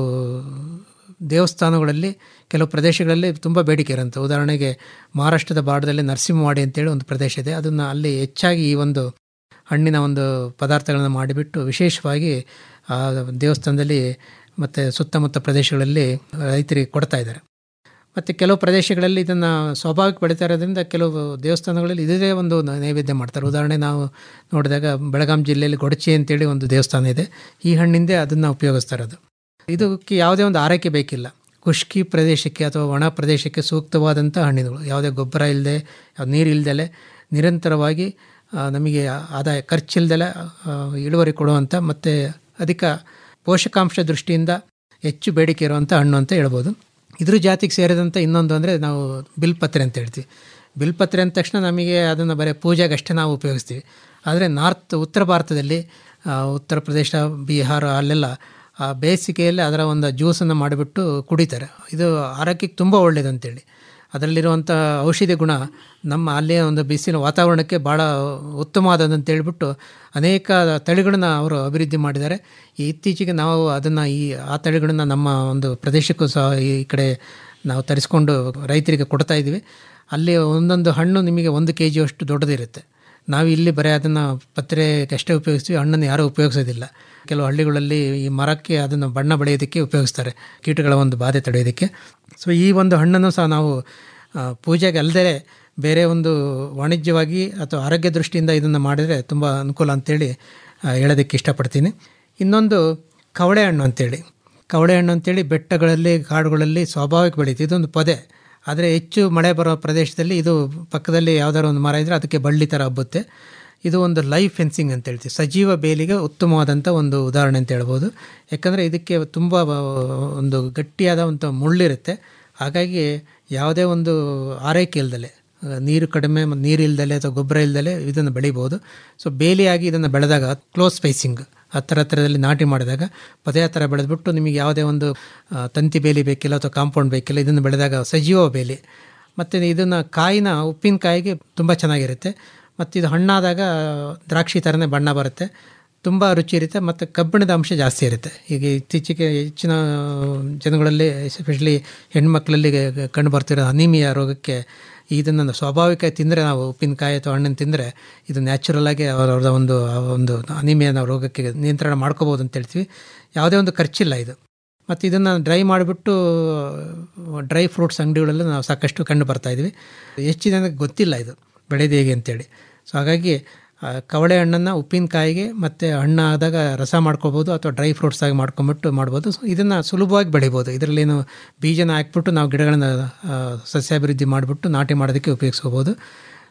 ದೇವಸ್ಥಾನಗಳಲ್ಲಿ ಕೆಲವು ಪ್ರದೇಶಗಳಲ್ಲಿ ತುಂಬ ಬೇಡಿಕೆ ಇರುತ್ತೆ ಉದಾಹರಣೆಗೆ ಮಹಾರಾಷ್ಟ್ರದ ಬಾಡದಲ್ಲಿ ನರಸಿಂಹವಾಡಿ ಅಂತೇಳಿ ಒಂದು ಪ್ರದೇಶ ಇದೆ ಅದನ್ನು ಅಲ್ಲಿ ಹೆಚ್ಚಾಗಿ ಈ ಒಂದು ಹಣ್ಣಿನ ಒಂದು ಪದಾರ್ಥಗಳನ್ನು ಮಾಡಿಬಿಟ್ಟು ವಿಶೇಷವಾಗಿ ಆ ದೇವಸ್ಥಾನದಲ್ಲಿ ಮತ್ತು ಸುತ್ತಮುತ್ತ ಪ್ರದೇಶಗಳಲ್ಲಿ ರೈತರಿಗೆ ಕೊಡ್ತಾ ಇದ್ದಾರೆ ಮತ್ತು ಕೆಲವು ಪ್ರದೇಶಗಳಲ್ಲಿ ಇದನ್ನು ಸ್ವಾಭಾವಿಕ ಬೆಳೀತಾ ಇರೋದ್ರಿಂದ ಕೆಲವು ದೇವಸ್ಥಾನಗಳಲ್ಲಿ ಇದೇ ಒಂದು ನ- ನೈವೇದ್ಯ ಮಾಡ್ತಾರೆ ಉದಾಹರಣೆ ನಾವು ನೋಡಿದಾಗ ಬೆಳಗಾಂ ಜಿಲ್ಲೆಯಲ್ಲಿ ಗೊಡಚಿ ಅಂತೇಳಿ ಒಂದು ದೇವಸ್ಥಾನ ಇದೆ ಈ ಹಣ್ಣಿಂದೆ ಅದನ್ನು ಉಪಯೋಗಿಸ್ತಾ ಇರೋದು ಇದಕ್ಕೆ ಯಾವುದೇ ಒಂದು ಆರೈಕೆ ಬೇಕಿಲ್ಲ ಖುಷ್ಕಿ ಪ್ರದೇಶಕ್ಕೆ ಅಥವಾ ಒಣ ಪ್ರದೇಶಕ್ಕೆ ಸೂಕ್ತವಾದಂಥ ಹಣ್ಣಿನಗಳು ಯಾವುದೇ ಗೊಬ್ಬರ ಇಲ್ಲದೆ ನೀರು ಇಲ್ಲದಲೆ ನಿರಂತರವಾಗಿ ಆ, ನಮಗೆ ಆದಾಯ ಖರ್ಚಿಲ್ದಲೆ ಆ, ಇಳುವರಿ ಕೊಡುವಂಥ ಮತ್ತು ಅಧಿಕ ಪೋಷಕಾಂಶ ದೃಷ್ಟಿಯಿಂದ ಹೆಚ್ಚು ಬೇಡಿಕೆ ಇರುವಂಥ ಹಣ್ಣು ಅಂತ ಹೇಳ್ಬೋದು ಇದ್ರ ಜಾತಿಗೆ ಸೇರಿದಂಥ ಇನ್ನೊಂದು ಅಂದರೆ ನಾವು ಬಿಲ್ಪತ್ರೆ ಅಂತ ಹೇಳ್ತೀವಿ ಬಿಲ್ಪತ್ರೆ ಅಂದ ತಕ್ಷಣ ನಮಗೆ ಅದನ್ನು ಬರೀ ಪೂಜೆಗೆ ಅಷ್ಟೇ ನಾವು ಉಪಯೋಗಿಸ್ತೀವಿ ಆದರೆ ನಾರ್ತ್ ಉತ್ತರ ಭಾರತದಲ್ಲಿ ಆ, ಉತ್ತರ ಪ್ರದೇಶ ಬಿಹಾರ ಅಲ್ಲೆಲ್ಲ ಆ ಬೇಸಿಗೆಯಲ್ಲಿ ಅದರ ಒಂದು ಜ್ಯೂಸನ್ನು ಮಾಡಿಬಿಟ್ಟು ಕುಡಿತಾರೆ ಇದು ಆರೋಗ್ಯಕ್ಕೆ ತುಂಬ ಒಳ್ಳೆಯದು ಅಂತೇಳಿ ಅದರಲ್ಲಿರುವಂಥ ಔಷಧಿ ಗುಣ ನಮ್ಮ ಅಲ್ಲಿಯ ಒಂದು ಬಿಸಿಲಿನ ವಾತಾವರಣಕ್ಕೆ ಭಾಳ ಉತ್ತಮವಾದದಂತ ಹೇಳ್ಬಿಟ್ಟು ಅನೇಕ ತಳಿಗಳನ್ನ ಅವರು ಅಭಿವೃದ್ಧಿ ಮಾಡಿದ್ದಾರೆ ಈ ಇತ್ತೀಚೆಗೆ ನಾವು ಅದನ್ನು ಈ ಆ ತಳಿಗಳನ್ನ ನಮ್ಮ ಒಂದು ಪ್ರದೇಶಕ್ಕೂ ಸಹ ಈ ಕಡೆ ನಾವು ತರಿಸ್ಕೊಂಡು ರೈತರಿಗೆ ಕೊಡ್ತಾ ಇದ್ದೀವಿ ಅಲ್ಲಿ ಒಂದೊಂದು ಹಣ್ಣು ನಿಮಗೆ ಒಂದು ಕೆ ಜಿಯಷ್ಟು ದೊಡ್ಡದಿರುತ್ತೆ ನಾವು ಇಲ್ಲಿ ಬರೀ ಅದನ್ನು ಪತ್ರೆಗೆ ಅಷ್ಟೇ ಉಪಯೋಗಿಸ್ತೀವಿ ಹಣ್ಣನ್ನು ಯಾರೂ ಉಪಯೋಗಿಸೋದಿಲ್ಲ ಕೆಲವು ಹಳ್ಳಿಗಳಲ್ಲಿ ಈ ಮರಕ್ಕೆ ಅದನ್ನು ಬಣ್ಣ ಬೆಳೆಯೋದಕ್ಕೆ ಉಪಯೋಗಿಸ್ತಾರೆ ಕೀಟಗಳ ಒಂದು ಬಾಧೆ ತಡೆಯೋದಕ್ಕೆ ಸೊ ಈ ಒಂದು ಹಣ್ಣನ್ನು ಸಹ ನಾವು ಆ, ಪೂಜೆಗೆ ಅಲ್ಲದೆ ಬೇರೆ ಒಂದು ವಾಣಿಜ್ಯವಾಗಿ ಅಥವಾ ಆರೋಗ್ಯ ದೃಷ್ಟಿಯಿಂದ ಇದನ್ನು ಮಾಡಿದರೆ ತುಂಬ ಅನುಕೂಲ ಅಂತೇಳಿ ಆ, ಹೇಳೋದಕ್ಕೆ ಇಷ್ಟಪಡ್ತೀನಿ ಇನ್ನೊಂದು ಕವಳೆ ಹಣ್ಣು ಅಂತೇಳಿ ಕವಳೆ ಹಣ್ಣು ಅಂತೇಳಿ ಬೆಟ್ಟಗಳಲ್ಲಿ ಕಾಡುಗಳಲ್ಲಿ ಸ್ವಾಭಾವಿಕ ಬೆಳೀತು ಇದೊಂದು ಪೊದೆ ಆದರೆ ಹೆಚ್ಚು ಮಳೆ ಬರೋ ಪ್ರದೇಶದಲ್ಲಿ ಇದು ಪಕ್ಕದಲ್ಲಿ ಯಾವ್ದಾದ್ರು ಒಂದು ಮರ ಇದ್ದರೆ ಅದಕ್ಕೆ ಬಳ್ಳಿ ಥರ ಹಬ್ಬುತ್ತೆ ಇದು ಒಂದು ಲೈಫ್ ಫೆನ್ಸಿಂಗ್ ಅಂತ ಹೇಳ್ತೀವಿ ಸಜೀವ ಬೇಲಿಗೆ ಉತ್ತಮವಾದಂಥ ಒಂದು ಉದಾಹರಣೆ ಅಂತ ಹೇಳ್ಬೋದು ಯಾಕಂದರೆ ಇದಕ್ಕೆ ತುಂಬ ಬ- ಒಂದು ಗಟ್ಟಿಯಾದ ಒಂದು ಮುಳ್ಳಿರುತ್ತೆ ಹಾಗಾಗಿ ಯಾವುದೇ ಒಂದು ಆರೈಕೆ ಇಲ್ದಲೆ ಆ, ನೀರು ಕಡಿಮೆ ಮತ್ತು ನೀರು ಇಲ್ದಲೆ ಅಥವಾ ಗೊಬ್ಬರ ಇಲ್ದಲೆ ಇದನ್ನು ಬೆಳಿಬೋದು ಸೊ ಬೇಲಿಯಾಗಿ ಇದನ್ನು ಬೆಳೆದಾಗ ಕ್ಲೋಸ್ ಸ್ಪೇಸಿಂಗ್ ಹತ್ತಿರ ಹತ್ತಿರದಲ್ಲಿ ನಾಟಿ ಮಾಡಿದಾಗ ಪದೇ ಥರ ಬೆಳೆದ್ಬಿಟ್ಟು ನಿಮಗೆ ಯಾವುದೇ ಒಂದು ಆ, ತಂತಿ ಬೇಲಿ ಬೇಕಿಲ್ಲ ಅಥವಾ ಕಾಂಪೌಂಡ್ ಬೇಕಿಲ್ಲ ಇದನ್ನು ಬೆಳೆದಾಗ ಸಜೀವ ಬೇಲಿ ಮತ್ತು ಇದನ್ನು ಕಾಯಿನ ಉಪ್ಪಿನಕಾಯಿಗೆ ತುಂಬ ಚೆನ್ನಾಗಿರುತ್ತೆ ಮತ್ತು ಇದು ಹಣ್ಣಾದಾಗ ದ್ರಾಕ್ಷಿ ಥರನೇ ಬಣ್ಣ ಬರುತ್ತೆ ತುಂಬ ರುಚಿ ಇರುತ್ತೆ ಮತ್ತು ಕಬ್ಬಿಣದ ಅಂಶ ಜಾಸ್ತಿ ಇರುತ್ತೆ ಈಗ ಇತ್ತೀಚೆಗೆ ಹೆಚ್ಚಿನ ಜನಗಳಲ್ಲಿ ಎಸ್ಪೆಷಲಿ ಹೆಣ್ಮಕ್ಳಲ್ಲಿ ಕಂಡು ಬರ್ತಿರೋ ಅನಿಮಿಯಾ ರೋಗಕ್ಕೆ ಇದನ್ನು ಸ್ವಾಭಾವಿಕ ತಿಂದರೆ ನಾವು ಉಪ್ಪಿನಕಾಯಿ ಅಥವಾ ಹಣ್ಣನ್ನು ತಿಂದರೆ ಇದು ನ್ಯಾಚುರಲ್ ಆಗಿ ಅವರ ಒಂದು ಆ ಒಂದು ಅನಿಮಿಯಾ ರೋಗಕ್ಕೆ ನಿಯಂತ್ರಣ ಮಾಡ್ಕೋಬೋದು ಅಂತ ಹೇಳ್ತೀವಿ ಯಾವುದೇ ಒಂದು ಖರ್ಚಿಲ್ಲ ಇದು ಮತ್ತು ಇದನ್ನು ಡ್ರೈ ಮಾಡಿಬಿಟ್ಟು ಡ್ರೈ ಫ್ರೂಟ್ಸ್ ಅಂಗಡಿಗಳಲ್ಲೂ ನಾವು ಸಾಕಷ್ಟು ಕಂಡು ಬರ್ತಾ ಇದ್ವಿ ಹೆಚ್ಚು ಜನಕ್ಕೆ ಗೊತ್ತಿಲ್ಲ ಇದು ಬೆಳೆದು ಹೇಗೆ ಅಂತೇಳಿ ಸೊ ಹಾಗಾಗಿ ಆ, ಕವಳೆ ಹಣ್ಣನ್ನು ಉಪ್ಪಿನಕಾಯಿಗೆ ಮತ್ತು ಹಣ್ಣಾದಾಗ ರಸ ಮಾಡ್ಕೋಬೋದು ಅಥವಾ ಡ್ರೈ ಫ್ರೂಟ್ಸ್ ಆಗಿ ಮಾಡ್ಕೊಂಬಿಟ್ಟು ಮಾಡ್ಬೋದು ಸೊ ಇದನ್ನು ಸುಲಭವಾಗಿ ಬೆಳಿಬೋದು ಇದರಲ್ಲೇನು ಬೀಜನ ಹಾಕ್ಬಿಟ್ಟು ನಾವು ಗಿಡಗಳನ್ನು ಆ, ಸಸ್ಯಾಭಿವೃದ್ಧಿ ಮಾಡಿಬಿಟ್ಟು ನಾಟಿ ಮಾಡೋದಕ್ಕೆ ಉಪಯೋಗಿಸ್ಕೋಬೋದು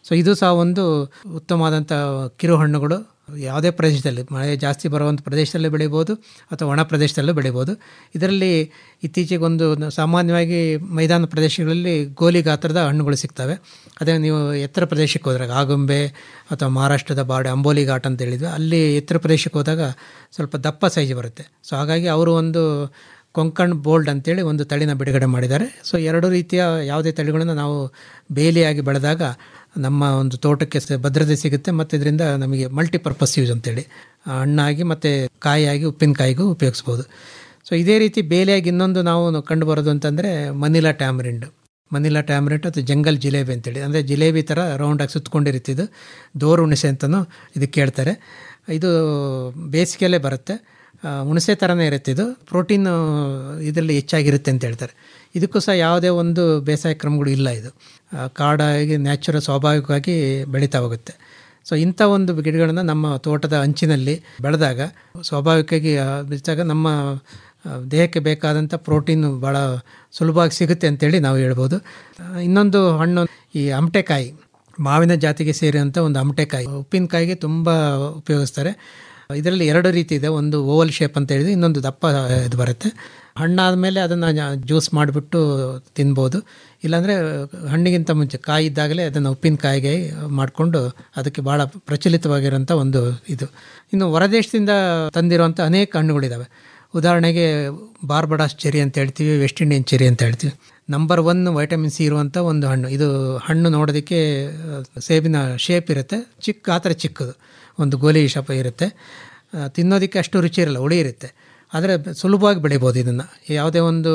ಸೊ ಇದು ಸಹ ಒಂದು ಉತ್ತಮವಾದಂಥ ಕಿರು ಹಣ್ಣುಗಳು ಯಾವುದೇ ಪ್ರದೇಶದಲ್ಲಿ ಮಳೆ ಜಾಸ್ತಿ ಬರುವಂಥ ಪ್ರದೇಶದಲ್ಲೇ ಬೆಳಿಬೋದು ಅಥವಾ ಒಣ ಪ್ರದೇಶದಲ್ಲೂ ಬೆಳಿಬೋದು ಇದರಲ್ಲಿ ಇತ್ತೀಚೆಗೆ ಒಂದು ನ- ಸಾಮಾನ್ಯವಾಗಿ ಮೈದಾನ ಪ್ರದೇಶಗಳಲ್ಲಿ ಗೋಲಿ ಗಾತ್ರದ ಹಣ್ಣುಗಳು ಸಿಗ್ತವೆ ಅದೇ ನೀವು ಎತ್ತರ ಪ್ರದೇಶಕ್ಕೆ ಹೋದಾಗ ಆಗುಂಬೆ ಅಥವಾ ಮಹಾರಾಷ್ಟ್ರದ ಬಾಡೆ ಅಂಬೋಲಿ ಘಾಟ್ ಅಂತ ಹೇಳಿದ್ವಿ ಅಲ್ಲಿ ಎತ್ತರ ಪ್ರದೇಶಕ್ಕೆ ಹೋದಾಗ ಸ್ವಲ್ಪ ದಪ್ಪ ಸೈಜ್ ಬರುತ್ತೆ ಸೊ ಹಾಗಾಗಿ ಅವರು ಒಂದು ಕೊಂಕಣ್ ಬೋಲ್ಡ್ ಅಂತೇಳಿ ಒಂದು ತಳಿನ ಬಿಡುಗಡೆ ಮಾಡಿದ್ದಾರೆ ಸೊ ಎರಡು ರೀತಿಯ ಯಾವುದೇ ತಳಿಗಳನ್ನು ನಾವು ಬೇಲಿಯಾಗಿ ಬೆಳೆದಾಗ ನಮ್ಮ ಒಂದು ತೋಟಕ್ಕೆ ಸ- ಭದ್ರತೆ ಸಿಗುತ್ತೆ ಮತ್ತು ಇದರಿಂದ ನಮಗೆ ಮಲ್ಟಿಪರ್ಪಸ್ ಯೂಸ್ ಅಂತೇಳಿ ಆ, ಹಣ್ಣಾಗಿ ಮತ್ತು ಕಾಯಿಯಾಗಿ ಉಪ್ಪಿನಕಾಯಿಗೂ ಉಪಯೋಗಿಸ್ಬೋದು ಸೊ ಇದೇ ರೀತಿ ಬೇಲಿಯಾಗಿ ಇನ್ನೊಂದು ನಾವು ಕಂಡು ಬರೋದು ಅಂತಂದರೆ ಮನಿಲಾ ಟ್ಯಾಮರಿಂಡ್ ಮನಿಲಾ ಟ್ಯಾಮ್ರೆಟ್ ಅಥವಾ ಜಂಗಲ್ ಜಿಲೇಬಿ ಅಂತೇಳಿ ಅಂದರೆ ಜಿಲೇಬಿ ಥರ ರೌಂಡಾಗಿ ಸುತ್ತಕೊಂಡಿರುತ್ತಿದ್ದು ದೋರು ಹುಣಸೆ ಅಂತಲೂ ಇದಕ್ಕೆ ಹೇಳ್ತಾರೆ ಇದು ಬೇಸಿಗೆಯಲ್ಲೇ ಬರುತ್ತೆ ಆ, ಹುಣಸೆ ಥರನೇ ಇರುತ್ತೆ ಇದು ಪ್ರೋಟೀನ್ ಇದರಲ್ಲಿ ಹೆಚ್ಚಾಗಿರುತ್ತೆ ಅಂತ ಹೇಳ್ತಾರೆ ಇದಕ್ಕೂ ಸಹ ಯಾವುದೇ ಒಂದು ಬೇಸಾಯ ಕ್ರಮಗಳು ಇಲ್ಲ ಇದು ಆ, ಕಾಡಾಗಿ ನ್ಯಾಚುರಲ್ ಸ್ವಾಭಾವಿಕವಾಗಿ ಬೆಳೀತಾ ಹೋಗುತ್ತೆ ಸೊ ಇಂಥ ಒಂದು ಗಿಡಗಳನ್ನು ನಮ್ಮ ತೋಟದ ಅಂಚಿನಲ್ಲಿ ಬೆಳೆದಾಗ ಸ್ವಾಭಾವಿಕವಾಗಿ ಆ, ಬೆಳೆದಾಗ ನಮ್ಮ ಆ, ದೇಹಕ್ಕೆ ಬೇಕಾದಂಥ ಪ್ರೋಟೀನು ಭಾಳ ಸುಲಭವಾಗಿ ಸಿಗುತ್ತೆ ಅಂತೇಳಿ ನಾವು ಹೇಳ್ಬೋದು ಆ, ಇನ್ನೊಂದು ಹಣ್ಣು ಈ ಅಮಟೆಕಾಯಿ ಮಾವಿನ ಜಾತಿಗೆ ಸೇರಿದಂಥ ಒಂದು ಅಮಟೆಕಾಯಿ ಉಪ್ಪಿನಕಾಯಿಗೆ ತುಂಬ ಉಪಯೋಗಿಸ್ತಾರೆ ಇದರಲ್ಲಿ ಎರಡು ರೀತಿ ಇದೆ ಒಂದು ಓವಲ್ ಶೇಪ್ ಅಂತ ಹೇಳಿದ್ರೆ ಇನ್ನೊಂದು ದಪ್ಪ ಇದು ಬರುತ್ತೆ ಹಣ್ಣಾದ ಮೇಲೆ ಅದನ್ನು ಜ್ಯೂಸ್ ಮಾಡಿಬಿಟ್ಟು ತಿನ್ಬೋದು ಇಲ್ಲಾಂದರೆ ಹಣ್ಣಿಗಿಂತ ಮುಂಚೆ ಕಾಯಿ ಇದ್ದಾಗಲೇ ಅದನ್ನು ಉಪ್ಪಿನಕಾಯಿಗೆ ಮಾಡಿಕೊಂಡು ಅದಕ್ಕೆ ಭಾಳ ಪ್ರಚಲಿತವಾಗಿರೋಂಥ ಒಂದು ಇದು ಇನ್ನು ಹೊರದೇಶದಿಂದ ತಂದಿರುವಂಥ ಅನೇಕ ಹಣ್ಣುಗಳಿದ್ದಾವೆ ಉದಾಹರಣೆಗೆ ಬಾರ್ಬಡಾಸ್ ಚೆರಿ ಅಂತ ಹೇಳ್ತೀವಿ ವೆಸ್ಟ್ ಇಂಡಿಯನ್ ಚೆರಿ ಅಂತ ಹೇಳ್ತೀವಿ ನಂಬರ್ ಒನ್ ವೈಟಮಿನ್ ಸಿ ಇರುವಂಥ ಒಂದು ಹಣ್ಣು ಇದು ಹಣ್ಣು ನೋಡೋದಕ್ಕೆ ಆ, ಸೇಬಿನ ಶೇಪ್ ಇರುತ್ತೆ ಚಿಕ್ಕ ಗಾತ್ರ ಚಿಕ್ಕದು ಒಂದು ಗೋಲಿ ಶಪ ಇರುತ್ತೆ ಆ, ತಿನ್ನೋದಕ್ಕೆ ಅಷ್ಟು ರುಚಿ ಇರಲ್ಲ ಹುಳಿ ಇರುತ್ತೆ ಆದರೆ ಸುಲಭವಾಗಿ ಬೆಳಿಬೋದು ಇದನ್ನು ಯಾವುದೇ ಒಂದು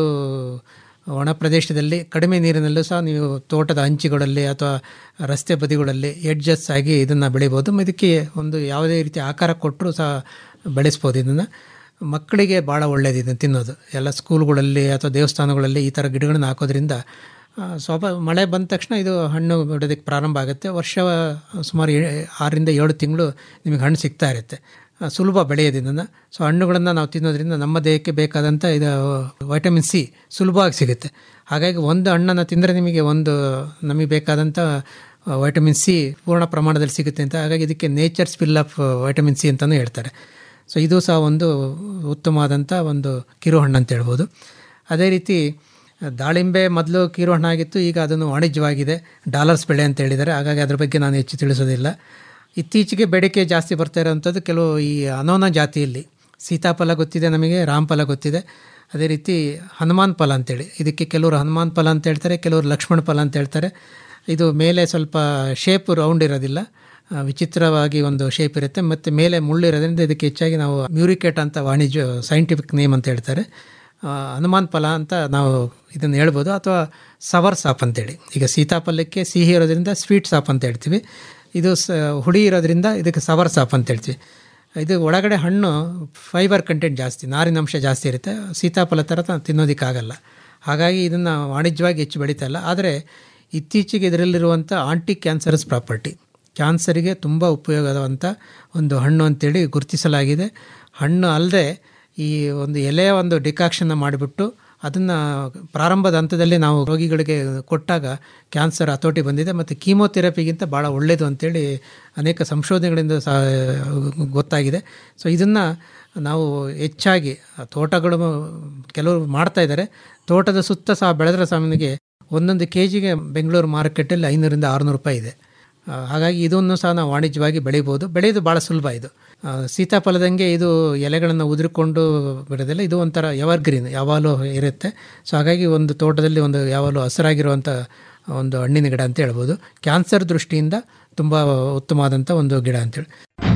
ಒಣ ಪ್ರದೇಶದಲ್ಲಿ ಕಡಿಮೆ ನೀರಿನಲ್ಲೂ ಸಹ ನೀವು ತೋಟದ ಅಂಚುಗಳಲ್ಲಿ ಅಥವಾ ರಸ್ತೆ ಬದಿಗಳಲ್ಲಿ ಎಡ್ಜಸ್ ಆಗಿ ಇದನ್ನು ಬೆಳಿಬೋದು ಮ- ಇದಕ್ಕೆ ಒಂದು ಯಾವುದೇ ರೀತಿ ಆಕಾರ ಕೊಟ್ಟರೂ ಸಹ ಬೆಳೆಸ್ಬೋದು ಇದನ್ನು ಮಕ್ಕಳಿಗೆ ಭಾಳ ಒಳ್ಳೆಯದು ಇದನ್ನು ತಿನ್ನೋದು ಎಲ್ಲ ಸ್ಕೂಲ್ಗಳಲ್ಲಿ ಅಥವಾ ದೇವಸ್ಥಾನಗಳಲ್ಲಿ ಈ ಥರ ಗಿಡಗಳನ್ನ ಹಾಕೋದ್ರಿಂದ ಆ, ಸ್ವಾಭಾವ ಮಳೆ ಬಂದ ತಕ್ಷಣ ಇದು ಹಣ್ಣು ಬಿಡೋದಕ್ಕೆ ಪ್ರಾರಂಭ ಆಗುತ್ತೆ ವರ್ಷ ಸುಮಾರು ಏ- ಆರರಿಂದ ಏಳು ತಿಂಗಳು ನಿಮಗೆ ಹಣ್ಣು ಸಿಗ್ತಾ ಇರುತ್ತೆ ಆ, ಸುಲಭ ಬೆಳೆಯೋದು ಇದನ್ನು ಸೊ ಹಣ್ಣುಗಳನ್ನು ನಾವು ತಿನ್ನೋದ್ರಿಂದ ನಮ್ಮ ದೇಹಕ್ಕೆ ಬೇಕಾದಂಥ ಇದು ವೈಟಮಿನ್ ಸಿ ಸುಲಭವಾಗಿ ಸಿಗುತ್ತೆ ಹಾಗಾಗಿ ಒಂದು ಹಣ್ಣನ್ನು ತಿಂದರೆ ನಿಮಗೆ ಒಂದು ನಮಗೆ ಬೇಕಾದಂಥ ವೈಟಮಿನ್ ಸಿ ಪೂರ್ಣ ಪ್ರಮಾಣದಲ್ಲಿ ಸಿಗುತ್ತೆ ಅಂತ ಹಾಗಾಗಿ ಇದಕ್ಕೆ nature spill of vitamin C ಅಂತಲೂ ಹೇಳ್ತಾರೆ ಸೊ ಇದು ಸಹ ಒಂದು ಉತ್ತಮವಾದಂಥ ಒಂದು ಕಿರು ಹಣ್ಣು ಅಂತ ಹೇಳ್ಬೋದು ಅದೇ ರೀತಿ ದಾಳಿಂಬೆ ಮೊದಲು ಕಿರು ಹಣ್ಣಾಗಿತ್ತು ಈಗ ಅದನ್ನು ವಾಣಿಜ್ಯವಾಗಿದೆ ಡಾಲರ್ಸ್ ಬೆಳೆ ಅಂತ ಹೇಳಿದ್ದಾರೆ ಹಾಗಾಗಿ ಅದ್ರ ಬಗ್ಗೆ ನಾನು ಹೆಚ್ಚು ತಿಳಿಸೋದಿಲ್ಲ ಇತ್ತೀಚೆಗೆ ಬೇಡಿಕೆ ಜಾಸ್ತಿ ಬರ್ತಾ ಇರೋವಂಥದ್ದು ಕೆಲವು ಈ ಅನೋನ ಜಾತಿಯಲ್ಲಿ ಸೀತಾಫಲ ಗೊತ್ತಿದೆ ನಮಗೆ ರಾಮಫಲ ಗೊತ್ತಿದೆ ಅದೇ ರೀತಿ ಹನುಮಾನ್ ಫಲ ಅಂತೇಳಿ ಇದಕ್ಕೆ ಕೆಲವರು ಹನುಮಾನ್ ಫಲ ಅಂತ ಹೇಳ್ತಾರೆ ಕೆಲವರು ಲಕ್ಷ್ಮಣ ಫಲ ಅಂತ ಹೇಳ್ತಾರೆ ಇದು ಮೇಲೆ ಸ್ವಲ್ಪ ಶೇಪ್ ರೌಂಡ್ ಇರೋದಿಲ್ಲ ಆ, ವಿಚಿತ್ರವಾಗಿ ಒಂದು ಶೇಪ್ ಇರುತ್ತೆ ಮತ್ತು ಮೇಲೆ ಮುಳ್ಳು ಇರೋದ್ರಿಂದ ಇದಕ್ಕೆ ಹೆಚ್ಚಾಗಿ ನಾವು ಮ್ಯೂರಿಕೇಟ್ ಅಂತ ವಾಣಿಜ್ಯ ಸೈಂಟಿಫಿಕ್ ನೇಮ್ ಅಂತ ಹೇಳ್ತಾರೆ ಆ, ಹನುಮಾನ್ ಫಲ ಅಂತ ನಾವು ಇದನ್ನು ಹೇಳ್ಬೋದು ಅಥವಾ ಸವರ್ ಸಾಪ್ ಅಂತೇಳಿ ಈಗ ಸೀತಾಫಲಕ್ಕೆ ಸಿಹಿ ಇರೋದ್ರಿಂದ ಸ್ವೀಟ್ ಸಾಪ್ ಅಂತ ಹೇಳ್ತೀವಿ ಇದು ಸ ಹುಳಿ ಇರೋದ್ರಿಂದ ಇದಕ್ಕೆ ಸವರ್ ಸಾಪ್ ಅಂತ ಹೇಳ್ತೀವಿ ಇದು ಒಳಗಡೆ ಹಣ್ಣು ಫೈಬರ್ ಕಂಟೆಂಟ್ ಜಾಸ್ತಿ ನಾರಿನಂಶ ಜಾಸ್ತಿ ಇರುತ್ತೆ ಸೀತಾಫಲ ಥರ ತ- ತಿನ್ನೋದಕ್ಕಾಗಲ್ಲ ಹಾಗಾಗಿ ಇದನ್ನು ವಾಣಿಜ್ಯವಾಗಿ ಹೆಚ್ಚು ಬೆಳೀತಾ ಇಲ್ಲ ಆದರೆ ಇತ್ತೀಚೆಗೆ ಇದರಲ್ಲಿರುವಂಥ ಆಂಟಿ ಕ್ಯಾನ್ಸರಸ್ ಪ್ರಾಪರ್ಟಿ ಕ್ಯಾನ್ಸರಿಗೆ ತುಂಬ ಉಪಯೋಗವಾದಂಥ ಒಂದು ಹಣ್ಣು ಅಂತೇಳಿ ಗುರುತಿಸಲಾಗಿದೆ ಹಣ್ಣು ಅಲ್ಲದೆ ಈ ಒಂದು ಎಲೆಯ ಒಂದು ಡಿಕಾಕ್ಷನ್ನ ಮಾಡಿಬಿಟ್ಟು ಅದನ್ನು ಪ್ರಾರಂಭದ ಹಂತದಲ್ಲಿ ನಾವು ರೋಗಿಗಳಿಗೆ ಕೊಟ್ಟಾಗ ಕ್ಯಾನ್ಸರ್ ಹತೋಟಿ ಬಂದಿದೆ ಮತ್ತು ಕೀಮೋಥೆರಪಿಗಿಂತ ಭಾಳ ಒಳ್ಳೆಯದು ಅಂತೇಳಿ ಅನೇಕ ಸಂಶೋಧನೆಗಳಿಂದ ಸಹ ಗೊತ್ತಾಗಿದೆ ಸೊ ಇದನ್ನು ನಾವು ಹೆಚ್ಚಾಗಿ ತೋಟಗಳು ಕೆಲವರು ಮಾಡ್ತಾ ಇದ್ದಾರೆ ತೋಟದ ಸುತ್ತ ಸಹ ಬೆಳೆದ್ರೆ ಸಾಮಾನ್ಯಗೆ ಒಂದೊಂದು ಕೆ ಜಿಗೆ ಬೆಂಗಳೂರು ಮಾರ್ಕೆಟಲ್ಲಿ ಐನೂರಿಂದ ಆರುನೂರು ರೂಪಾಯಿ ಇದೆ ಆ, ಹಾಗಾಗಿ ಇದನ್ನು ಸಹ ನಾವು ವಾಣಿಜ್ಯವಾಗಿ ಬೆಳಿಬೋದು ಬೆಳೆಯೋದು ಭಾಳ ಸುಲಭ ಇದು ಆ, ಸೀತಾಫಲದಂಗೆ ಇದು ಎಲೆಗಳನ್ನು ಉದುರಿಕೊಂಡು ಬಿಡೋದಿಲ್ಲ ಇದು ಒಂಥರ ಎವರ್ ಗ್ರೀನ್ ಯಾವಾಗಲೂ ಇರುತ್ತೆ ಸೊ ಹಾಗಾಗಿ ಒಂದು ತೋಟದಲ್ಲಿ ಒಂದು ಯಾವಾಗಲೂ ಹಸಿರಾಗಿರುವಂಥ ಒಂದು ಹಣ್ಣಿನ ಗಿಡ ಅಂತ ಹೇಳ್ಬೋದು ಕ್ಯಾನ್ಸರ್ ದೃಷ್ಟಿಯಿಂದ ತುಂಬ ಉತ್ತಮವಾದಂಥ ಒಂದು ಗಿಡ ಅಂತೇಳಿ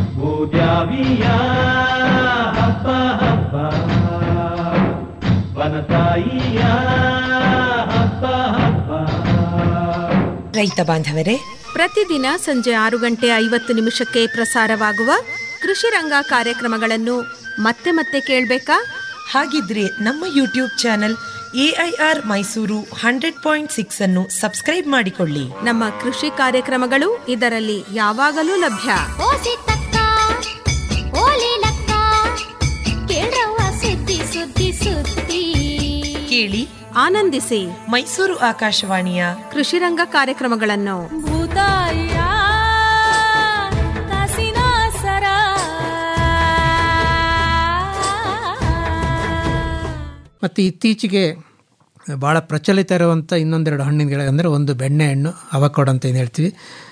ಭೂದ್ಯಾವಿಯ ಹಬ್ಬ ಹಬ್ಬ ವನತಾಯಿಯ ಹಬ್ಬ ಹಬ್ಬ ರೈತ ಬಾಂಧವರೇ ಪ್ರತಿದಿನ ಸಂಜೆ ಆರು ಗಂಟೆ ಐವತ್ತು ನಿಮಿಷಕ್ಕೆ ಪ್ರಸಾರವಾಗುವ ಕೃಷಿ ರಂಗ ಕಾರ್ಯಕ್ರಮಗಳನ್ನು ಮತ್ತೆ ಮತ್ತೆ ಕೇಳಬೇಕಾ ಹಾಗಿದ್ರೆ ನಮ್ಮ YouTube channel AIR Mysuru hundred point six ಅನ್ನು ಸಬ್ಸ್ಕ್ರೈಬ್ ಮಾಡಿಕೊಳ್ಳಿ ನಮ್ಮ ಕೃಷಿ ಕಾರ್ಯಕ್ರಮಗಳು ಇದರಲ್ಲಿ ಯಾವಾಗಲೂ ಲಭ್ಯ ಸುದ್ದಿ ಸುದ್ದಿ ಸುದ್ದಿ ಕೇಳಿ ಆನಂದಿಸಿ ಮೈಸೂರು ಆಕಾಶವಾಣಿಯ ಕೃಷಿ ರಂಗ ಕಾರ್ಯಕ್ರಮಗಳನ್ನು ಭೂತಾಯ ಮತ್ತು ಇತ್ತೀಚೆಗೆ ಭಾಳ ಪ್ರಚಲಿತ ಇರುವಂಥ ಇನ್ನೊಂದೆರಡು ಹಣ್ಣಿನ ಗಿಡ ಅಂದರೆ ಒಂದು ಬೆಣ್ಣೆ ಹಣ್ಣು ಅವಕಾಡೋ ಅಂತ ಏನು ಹೇಳ್ತೀವಿ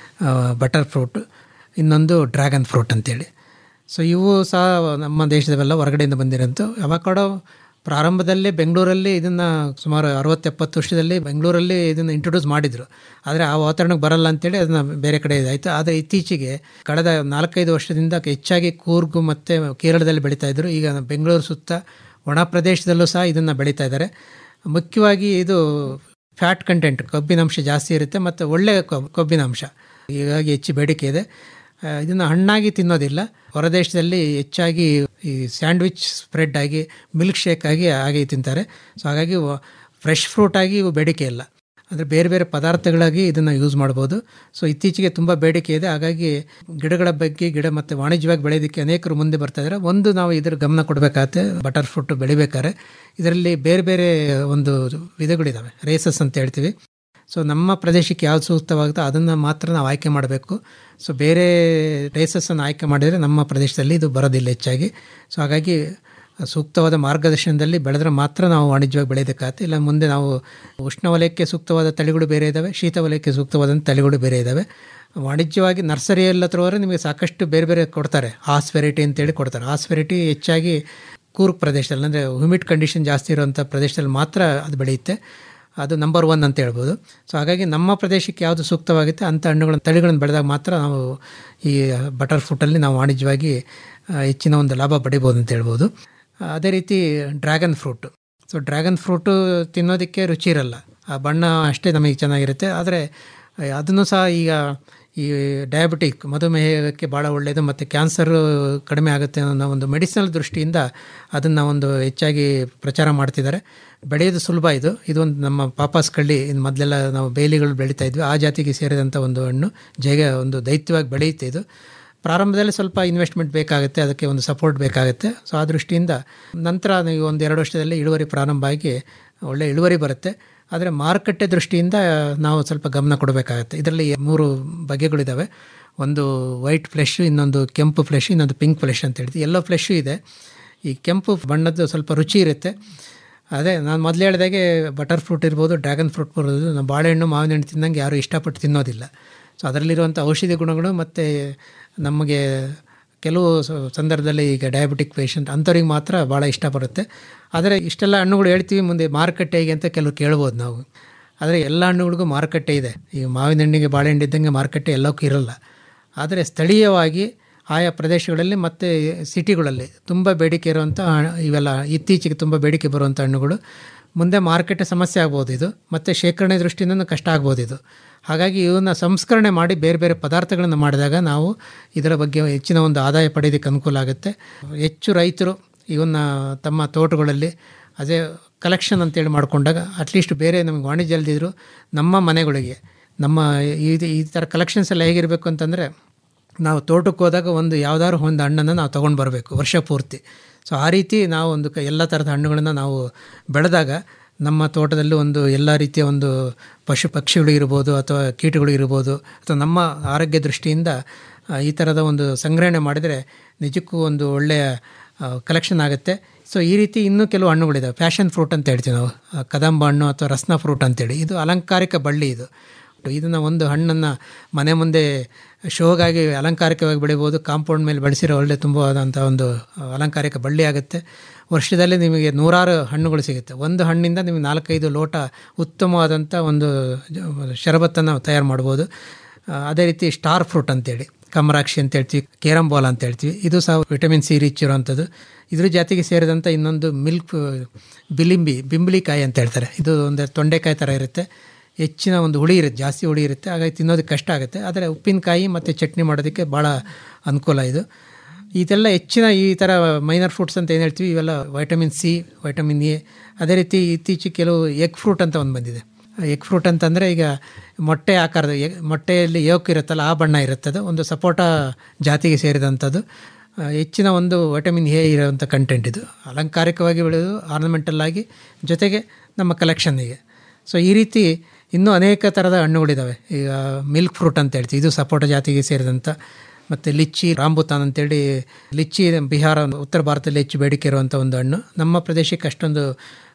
ಬಟರ್ ಫ್ರೂಟ್ ಇನ್ನೊಂದು ಡ್ರ್ಯಾಗನ್ ಫ್ರೂಟ್ ಅಂತೇಳಿ ಸೊ ಇವು ಸಹ ನಮ್ಮ ದೇಶದವೆಲ್ಲ ಹೊರಗಡೆಯಿಂದ ಬಂದಿರೋಂಥ ಅವಕಾಡೋ ಪ್ರಾರಂಭದಲ್ಲೇ ಬೆಂಗಳೂರಲ್ಲಿ ಇದನ್ನು ಸುಮಾರು ಅರವತ್ತೆಪ್ಪತ್ತು ವರ್ಷದಲ್ಲಿ ಬೆಂಗಳೂರಲ್ಲಿ ಇದನ್ನು ಇಂಟ್ರೊಡ್ಯೂಸ್ ಮಾಡಿದರು ಆದರೆ ಆ ವಾತಾವರಣಕ್ಕೆ ಬರಲ್ಲ ಅಂತೇಳಿ ಅದನ್ನು ಬೇರೆ ಕಡೆ ಇದಾಯಿತು ಆದರೆ ಇತ್ತೀಚೆಗೆ ಕಳೆದ ನಾಲ್ಕೈದು ವರ್ಷದಿಂದ ಹೆಚ್ಚಾಗಿ ಕೂರ್ಗು ಮತ್ತು ಕೇರಳದಲ್ಲಿ ಬೆಳೀತಾ ಇದ್ದರು ಈಗ ಬೆಂಗಳೂರು ಸುತ್ತ ಒಣ ಪ್ರದೇಶದಲ್ಲೂ ಸಹ ಇದನ್ನು ಬೆಳೀತಾ ಇದ್ದಾರೆ ಮುಖ್ಯವಾಗಿ ಇದು ಫ್ಯಾಟ್ ಕಂಟೆಂಟ್ ಕೊಬ್ಬಿನಾಂಶ ಜಾಸ್ತಿ ಇರುತ್ತೆ ಮತ್ತು ಒಳ್ಳೆಯ ಕೊಬ್ ಕೊಬ್ಬಿನಾಂಶ ಹೀಗಾಗಿ ಹೆಚ್ಚು ಬೇಡಿಕೆ ಇದೆ ಇದನ್ನು ಹಣ್ಣಾಗಿ ತಿನ್ನೋದಿಲ್ಲ ಹೊರದೇಶದಲ್ಲಿ ಹೆಚ್ಚಾಗಿ ಈ ಸ್ಯಾಂಡ್ವಿಚ್ ಸ್ಪ್ರೆಡ್ ಆಗಿ ಮಿಲ್ಕ್ ಶೇಕ್ ಆಗಿ ಹಾಗೆ ತಿಂತಾರೆ ಸೊ ಹಾಗಾಗಿ ಫ್ರೆಶ್ ಫ್ರೂಟ್ ಆಗಿ ಇವು ಬೇಡಿಕೆ ಇಲ್ಲ ಅಂದರೆ ಬೇರೆ ಬೇರೆ ಪದಾರ್ಥಗಳಾಗಿ ಇದನ್ನು ಯೂಸ್ ಮಾಡ್ಬೋದು ಸೊ ಇತ್ತೀಚೆಗೆ ತುಂಬ ಬೇಡಿಕೆ ಇದೆ ಹಾಗಾಗಿ ಗಿಡಗಳ ಬಗ್ಗೆ ಗಿಡ ಮತ್ತು ವಾಣಿಜ್ಯವಾಗಿ ಬೆಳೆಯೋದಕ್ಕೆ ಅನೇಕರು ಮುಂದೆ ಬರ್ತಾ ಇದ್ದಾರೆ ಒಂದು ನಾವು ಇದರ ಗಮನ ಕೊಡಬೇಕಾಗತ್ತೆ ಬಟರ್ ಫ್ರೂಟ್ ಬೆಳಿಬೇಕಾದ್ರೆ ಇದರಲ್ಲಿ ಬೇರೆ ಬೇರೆ ಒಂದು ವಿಧಗಳಿದ್ದಾವೆ ರೇಸಸ್ ಅಂತ ಹೇಳ್ತೀವಿ ಸೊ ನಮ್ಮ ಪ್ರದೇಶಕ್ಕೆ ಯಾವ್ದು ಸೂಕ್ತವಾಗುತ್ತೋ ಅದನ್ನು ಮಾತ್ರ ನಾವು ಆಯ್ಕೆ ಮಾಡಬೇಕು ಸೊ ಬೇರೆ ರೇಸಸ್ಸನ್ನು ಆಯ್ಕೆ ಮಾಡಿದರೆ ನಮ್ಮ ಪ್ರದೇಶದಲ್ಲಿ ಇದು ಬರೋದಿಲ್ಲ ಹೆಚ್ಚಾಗಿ ಸೊ ಹಾಗಾಗಿ ಸೂಕ್ತವಾದ ಮಾರ್ಗದರ್ಶನದಲ್ಲಿ ಬೆಳೆದ್ರೆ ಮಾತ್ರ ನಾವು ವಾಣಿಜ್ಯವಾಗಿ ಬೆಳೆಯೋದಕ್ಕಾಗತ್ತೆ ಇಲ್ಲ ಮುಂದೆ ನಾವು ಉಷ್ಣವಲಯಕ್ಕೆ ಸೂಕ್ತವಾದ ತಳಿಗಳು ಬೇರೆ ಇದ್ದಾವೆ ಶೀತ ವಲಯಕ್ಕೆ ಸೂಕ್ತವಾದಂಥ ತಳಿಗಳು ಬೇರೆ ಇದ್ದಾವೆ ವಾಣಿಜ್ಯವಾಗಿ ನರ್ಸರಿಯಲ್ಲಿ ಹತ್ರ ಹೋದ್ರೆ ನಿಮಗೆ ಸಾಕಷ್ಟು ಬೇರೆ ಬೇರೆ ಕೊಡ್ತಾರೆ ಆಸ್ ವೆರೈಟಿ ಅಂತೇಳಿ ಕೊಡ್ತಾರೆ ಆಸ್ ವೆರೈಟಿ ಹೆಚ್ಚಾಗಿ ಕೂರ್ಗ್ ಪ್ರದೇಶದಲ್ಲಿ ಅಂದರೆ ಹ್ಯೂಮಿಡ್ ಕಂಡೀಷನ್ ಜಾಸ್ತಿ ಇರುವಂಥ ಪ್ರದೇಶದಲ್ಲಿ ಮಾತ್ರ ಅದು ಬೆಳೆಯುತ್ತೆ ಅದು ನಂಬರ್ ಒನ್ ಅಂತ ಹೇಳ್ಬೋದು ಸೊ ಹಾಗಾಗಿ ನಮ್ಮ ಪ್ರದೇಶಕ್ಕೆ ಯಾವುದು ಸೂಕ್ತವಾಗುತ್ತೆ ಅಂಥ ಹಣ್ಣುಗಳನ್ನು ತಳಿಗಳನ್ನು ಬೆಳೆದಾಗ ಮಾತ್ರ ನಾವು ಈ ಬಟರ್ ಫ್ರೂಟಲ್ಲಿ ನಾವು ವಾಣಿಜ್ಯವಾಗಿ ಹೆಚ್ಚಿನ ಒಂದು ಲಾಭ ಪಡಿಬೋದು ಅಂತ ಹೇಳ್ಬೋದು ಅದೇ ರೀತಿ dragon fruit so dragon fruit ತಿನ್ನೋದಕ್ಕೆ ರುಚಿ ಇರಲ್ಲ ಆ ಬಣ್ಣ ಅಷ್ಟೇ ನಮಗೆ ಚೆನ್ನಾಗಿರುತ್ತೆ ಆದರೆ ಅದನ್ನು ಸಹ ಈಗ ಈ ಡಯಾಬಿಟಿಕ್ ಮಧುಮೇಹಕ್ಕೆ ಭಾಳ ಒಳ್ಳೆಯದು ಮತ್ತು ಕ್ಯಾನ್ಸರ್ ಕಡಿಮೆ ಆಗುತ್ತೆ ಅನ್ನೋ ಒಂದು ಮೆಡಿಸಿನಲ್ ದೃಷ್ಟಿಯಿಂದ ಅದನ್ನು ಒಂದು ಹೆಚ್ಚಾಗಿ ಪ್ರಚಾರ ಮಾಡ್ತಿದ್ದಾರೆ ಬೆಳೆಯೋದು ಸುಲಭ ಇದು ಇದೊಂದು ನಮ್ಮ ಪಾಪಾಸ್ ಕಳ್ಳಿ ಇನ್ನು ಮೊದಲೆಲ್ಲ ನಾವು ಬೇಲಿಗಳು ಬೆಳೀತಾ ಇದ್ವಿ ಆ ಜಾತಿಗೆ ಸೇರಿದಂಥ ಒಂದು ಹಣ್ಣು ಜಗ ಒಂದು ದೈತ್ಯವಾಗಿ ಬೆಳೆಯುತ್ತೆ ಇದು ಪ್ರಾರಂಭದಲ್ಲಿ ಸ್ವಲ್ಪ ಇನ್ವೆಸ್ಟ್ಮೆಂಟ್ ಬೇಕಾಗುತ್ತೆ ಅದಕ್ಕೆ ಒಂದು ಸಪೋರ್ಟ್ ಬೇಕಾಗುತ್ತೆ ಸೊ ಆ ದೃಷ್ಟಿಯಿಂದ ನಂತರ ನೀವು ಒಂದು ಎರಡು ವರ್ಷದಲ್ಲಿ ಇಳುವರಿ ಪ್ರಾರಂಭ ಆಗಿ ಒಳ್ಳೆ ಇಳುವರಿ ಬರುತ್ತೆ ಆದರೆ ಮಾರುಕಟ್ಟೆ ದೃಷ್ಟಿಯಿಂದ ನಾವು ಸ್ವಲ್ಪ ಗಮನ ಕೊಡಬೇಕಾಗತ್ತೆ ಇದರಲ್ಲಿ ಮೂರು ಬಗೆಗಳಿದ್ದಾವೆ ಒಂದು ವೈಟ್ ಫ್ಲೆಶ್ ಇನ್ನೊಂದು ಕೆಂಪು ಫ್ಲೆಶ್ ಇನ್ನೊಂದು ಪಿಂಕ್ ಫ್ಲೆಶ್ ಅಂತ ಹೇಳ್ತೀವಿ ಎಲ್ಲೋ ಫ್ಲೆಶ್ಶು ಇದೆ ಈ ಕೆಂಪು ಬಣ್ಣದ್ದು ಸ್ವಲ್ಪ ರುಚಿ ಇರುತ್ತೆ ಅದೇ ನಾನು ಮೊದಲು ಹೇಳಿದಾಗೆ ಬಟರ್ ಫ್ರೂಟ್ ಇರ್ಬೋದು ಡ್ರ್ಯಾಗನ್ ಫ್ರೂಟ್ ಬರ್ಬೋದು ನಮ್ಮ ಬಾಳೆಹಣ್ಣು ಮಾವಿನ ಹಣ್ಣು ತಿನ್ನಂಗೆ ಯಾರೂ ಇಷ್ಟಪಟ್ಟು ತಿನ್ನೋದಿಲ್ಲ ಸೊ ಅದರಲ್ಲಿರುವಂಥ ಔಷಧಿ ಗುಣಗಳು ಮತ್ತು ನಮಗೆ ಕೆಲವು ಸಂದರ್ಭದಲ್ಲಿ ಈಗ ಡಯಾಬಿಟಿಕ್ ಪೇಷಂಟ್ ಅಂಥವ್ರಿಗೆ ಮಾತ್ರ ಭಾಳ ಇಷ್ಟ ಬರುತ್ತೆ ಆದರೆ ಇಷ್ಟೆಲ್ಲ ಹಣ್ಣುಗಳು ಹೇಳ್ತೀವಿ ಮುಂದೆ ಮಾರುಕಟ್ಟೆ ಹೇಗೆ ಅಂತ ಕೆಲವು ಕೇಳ್ಬೋದು ನಾವು ಆದರೆ ಎಲ್ಲ ಹಣ್ಣುಗಳಿಗೂ ಮಾರುಕಟ್ಟೆ ಇದೆ ಈಗ ಮಾವಿನ ಹಣ್ಣಿಗೆ ಬಾಳೆಹಣ್ಣು ಇದ್ದಂಗೆ ಮಾರುಕಟ್ಟೆ ಎಲ್ಲಕ್ಕೂ ಇರಲ್ಲ ಆದರೆ ಸ್ಥಳೀಯವಾಗಿ ಆಯಾ ಪ್ರದೇಶಗಳಲ್ಲಿ ಮತ್ತು ಸಿಟಿಗಳಲ್ಲಿ ತುಂಬ ಬೇಡಿಕೆ ಇರುವಂಥ ಇವೆಲ್ಲ ಇತ್ತೀಚೆಗೆ ತುಂಬ ಬೇಡಿಕೆ ಬರುವಂಥ ಹಣ್ಣುಗಳು ಮುಂದೆ ಮಾರುಕಟ್ಟೆ ಸಮಸ್ಯೆ ಆಗ್ಬೋದು ಇದು ಮತ್ತು ಶೇಖರಣೆ ದೃಷ್ಟಿಯಿಂದ ಕಷ್ಟ ಆಗ್ಬೋದು ಇದು ಹಾಗಾಗಿ ಇವನ್ನ ಸಂಸ್ಕರಣೆ ಮಾಡಿ ಬೇರೆ ಬೇರೆ ಪದಾರ್ಥಗಳನ್ನು ಮಾಡಿದಾಗ ನಾವು ಇದರ ಬಗ್ಗೆ ಹೆಚ್ಚಿನ ಒಂದು ಆದಾಯ ಪಡೆಯೋದಕ್ಕೆ ಅನುಕೂಲ ಆಗುತ್ತೆ ಹೆಚ್ಚು ರೈತರು ಇವನ್ನ ತಮ್ಮ ತೋಟಗಳಲ್ಲಿ ಅದೇ ಕಲೆಕ್ಷನ್ ಅಂತೇಳಿ ಮಾಡಿಕೊಂಡಾಗ ಅಟ್ಲೀಸ್ಟ್ ಬೇರೆ ನಮಗೆ ವಾಣಿಜ್ಯ ಅಲ್ದಿದ್ರು ನಮ್ಮ ಮನೆಗಳಿಗೆ ನಮ್ಮ ಇದು ಈ ಥರ ಕಲೆಕ್ಷನ್ಸ್ ಎಲ್ಲ ಹೇಗಿರಬೇಕು ಅಂತಂದರೆ ನಾವು ತೋಟಕ್ಕೆ ಹೋದಾಗ ಒಂದು ಯಾವ್ದಾದ್ರು ಒಂದು ಹಣ್ಣನ್ನು ನಾವು ತೊಗೊಂಡು ಬರಬೇಕು ವರ್ಷ ಪೂರ್ತಿ ಸೊ ಆ ರೀತಿ ನಾವು ಒಂದು ಕ ಎಲ್ಲ ಥರದ ಹಣ್ಣುಗಳನ್ನು ನಾವು ಬೆಳೆದಾಗ ನಮ್ಮ ತೋಟದಲ್ಲಿ ಒಂದು ಎಲ್ಲ ರೀತಿಯ ಒಂದು ಪಶು ಪಕ್ಷಿಗಳು ಇರ್ಬೋದು ಅಥವಾ ಕೀಟಗಳು ಇರ್ಬೋದು ಅಥವಾ ನಮ್ಮ ಆರೋಗ್ಯ ದೃಷ್ಟಿಯಿಂದ ಈ ಥರದ ಒಂದು ಸಂಗ್ರಹಣೆ ಮಾಡಿದರೆ ನಿಜಕ್ಕೂ ಒಂದು ಒಳ್ಳೆಯ ಕಲೆಕ್ಷನ್ ಆಗುತ್ತೆ ಸೊ ಈ ರೀತಿ ಇನ್ನೂ ಕೆಲವು ಹಣ್ಣುಗಳಿದ್ದಾವೆ ಫ್ಯಾಷನ್ ಫ್ರೂಟ್ ಅಂತ ಹೇಳ್ತೀವಿ ನಾವು ಕದಂಬ ಹಣ್ಣು ಅಥವಾ ರಸ್ನ ಫ್ರೂಟ್ ಅಂತೇಳಿ ಇದು ಅಲಂಕಾರಿಕ ಬಳ್ಳಿ ಇದು ಇದನ್ನು ಒಂದು ಹಣ್ಣನ್ನು ಮನೆ ಮುಂದೆ ಶೋಗಾಗಿ ಅಲಂಕಾರಿಕವಾಗಿ ಬೆಳಿಬೋದು ಕಾಂಪೌಂಡ್ ಮೇಲೆ ಬೆಳೆಸಿರೋ ಒಳ್ಳೆ ತುಂಬವಾದಂಥ ಒಂದು ಅಲಂಕಾರಿಕ ಬಳ್ಳಿ ಆಗುತ್ತೆ ವರ್ಷದಲ್ಲಿ ನಿಮಗೆ ನೂರಾರು ಹಣ್ಣುಗಳು ಸಿಗುತ್ತೆ ಒಂದು ಹಣ್ಣಿಂದ ನಿಮಗೆ ನಾಲ್ಕೈದು ಲೋಟ ಉತ್ತಮವಾದಂಥ ಒಂದು ಶರಬತ್ತನ್ನು ತಯಾರು ಮಾಡ್ಬೋದು ಅದೇ ರೀತಿ ಸ್ಟಾರ್ ಫ್ರೂಟ್ ಅಂತೇಳಿ ಕಮರಾಕ್ಷಿ ಅಂತ ಹೇಳ್ತೀವಿ ಕೇರಂಬೋಲ ಅಂತ ಹೇಳ್ತೀವಿ ಇದು ಸಹ ವಿಟಮಿನ್ ಸಿ ರಿಚ್ ಇರುವಂಥದ್ದು ಇದ್ರ ಜಾತಿಗೆ ಸೇರಿದಂಥ ಇನ್ನೊಂದು ಮಿಲ್ಕ್ ಬಿಲಿಂಬಿ ಬಿಂಬಳಿಕಾಯಿ ಅಂತ ಹೇಳ್ತಾರೆ ಇದು ಒಂದು ತೊಂಡೆಕಾಯಿ ಥರ ಇರುತ್ತೆ ಹೆಚ್ಚಿನ ಒಂದು ಹುಳಿ ಇರುತ್ತೆ ಜಾಸ್ತಿ ಹುಳಿ ಇರುತ್ತೆ ಹಾಗಾಗಿ ತಿನ್ನೋದಕ್ಕೆ ಕಷ್ಟ ಆಗುತ್ತೆ ಆದರೆ ಉಪ್ಪಿನಕಾಯಿ ಮತ್ತು ಚಟ್ನಿ ಮಾಡೋದಕ್ಕೆ ಭಾಳ ಅನುಕೂಲ ಇದು ಇದೆಲ್ಲ ಹೆಚ್ಚಿನ ಈ ಥರ ಮೈನರ್ ಫ್ರೂಟ್ಸ್ ಅಂತ ಏನು ಹೇಳ್ತೀವಿ ಇವೆಲ್ಲ ವೈಟಮಿನ್ ಸಿ ವೈಟಮಿನ್ ಎ ಅದೇ ರೀತಿ ಇತ್ತೀಚೆಗೆ ಕೆಲವು ಎಗ್ ಫ್ರೂಟ್ ಅಂತ ಒಂದು ಬಂದಿದೆ ಎಗ್ ಫ್ರೂಟ್ ಅಂತಂದರೆ ಈಗ ಮೊಟ್ಟೆ ಆಕಾರದ ಎಗ್ ಮೊಟ್ಟೆಯಲ್ಲಿ ಯೋಕ್ ಇರುತ್ತಲ್ಲ ಆ ಬಣ್ಣ ಇರುತ್ತದು ಒಂದು ಸಪೋಟ ಜಾತಿಗೆ ಸೇರಿದಂಥದ್ದು ಹೆಚ್ಚಿನ ಒಂದು ವೈಟಮಿನ್ ಎ ಇರೋವಂಥ ಕಂಟೆಂಟ್ ಇದು ಅಲಂಕಾರಿಕವಾಗಿ ಬೆಳೆಯೋದು ಆರ್ನಮೆಂಟಲ್ ಆಗಿ ಜೊತೆಗೆ ನಮ್ಮ ಕಲೆಕ್ಷನ್ನಿಗೆ ಸೊ ಈ ರೀತಿ ಇನ್ನೂ ಅನೇಕ ಥರದ ಹಣ್ಣುಗಳಿದ್ದಾವೆ ಈಗ ಮಿಲ್ಕ್ ಫ್ರೂಟ್ ಅಂತ ಹೇಳ್ತೀವಿ ಇದು ಸಪೋಟ ಜಾತಿಗೆ ಸೇರಿದಂಥ ಮತ್ತು ಲಿಚ್ಚಿ ರಾಂಬುತಾನ್ ಅಂತೇಳಿ ಲಿಚ್ಚಿ ಬಿಹಾರ ಉತ್ತರ ಭಾರತದಲ್ಲಿ ಹೆಚ್ಚು ಬೇಡಿಕೆ ಇರುವಂಥ ಒಂದು ಹಣ್ಣು ನಮ್ಮ ಪ್ರದೇಶಕ್ಕೆ ಅಷ್ಟೊಂದು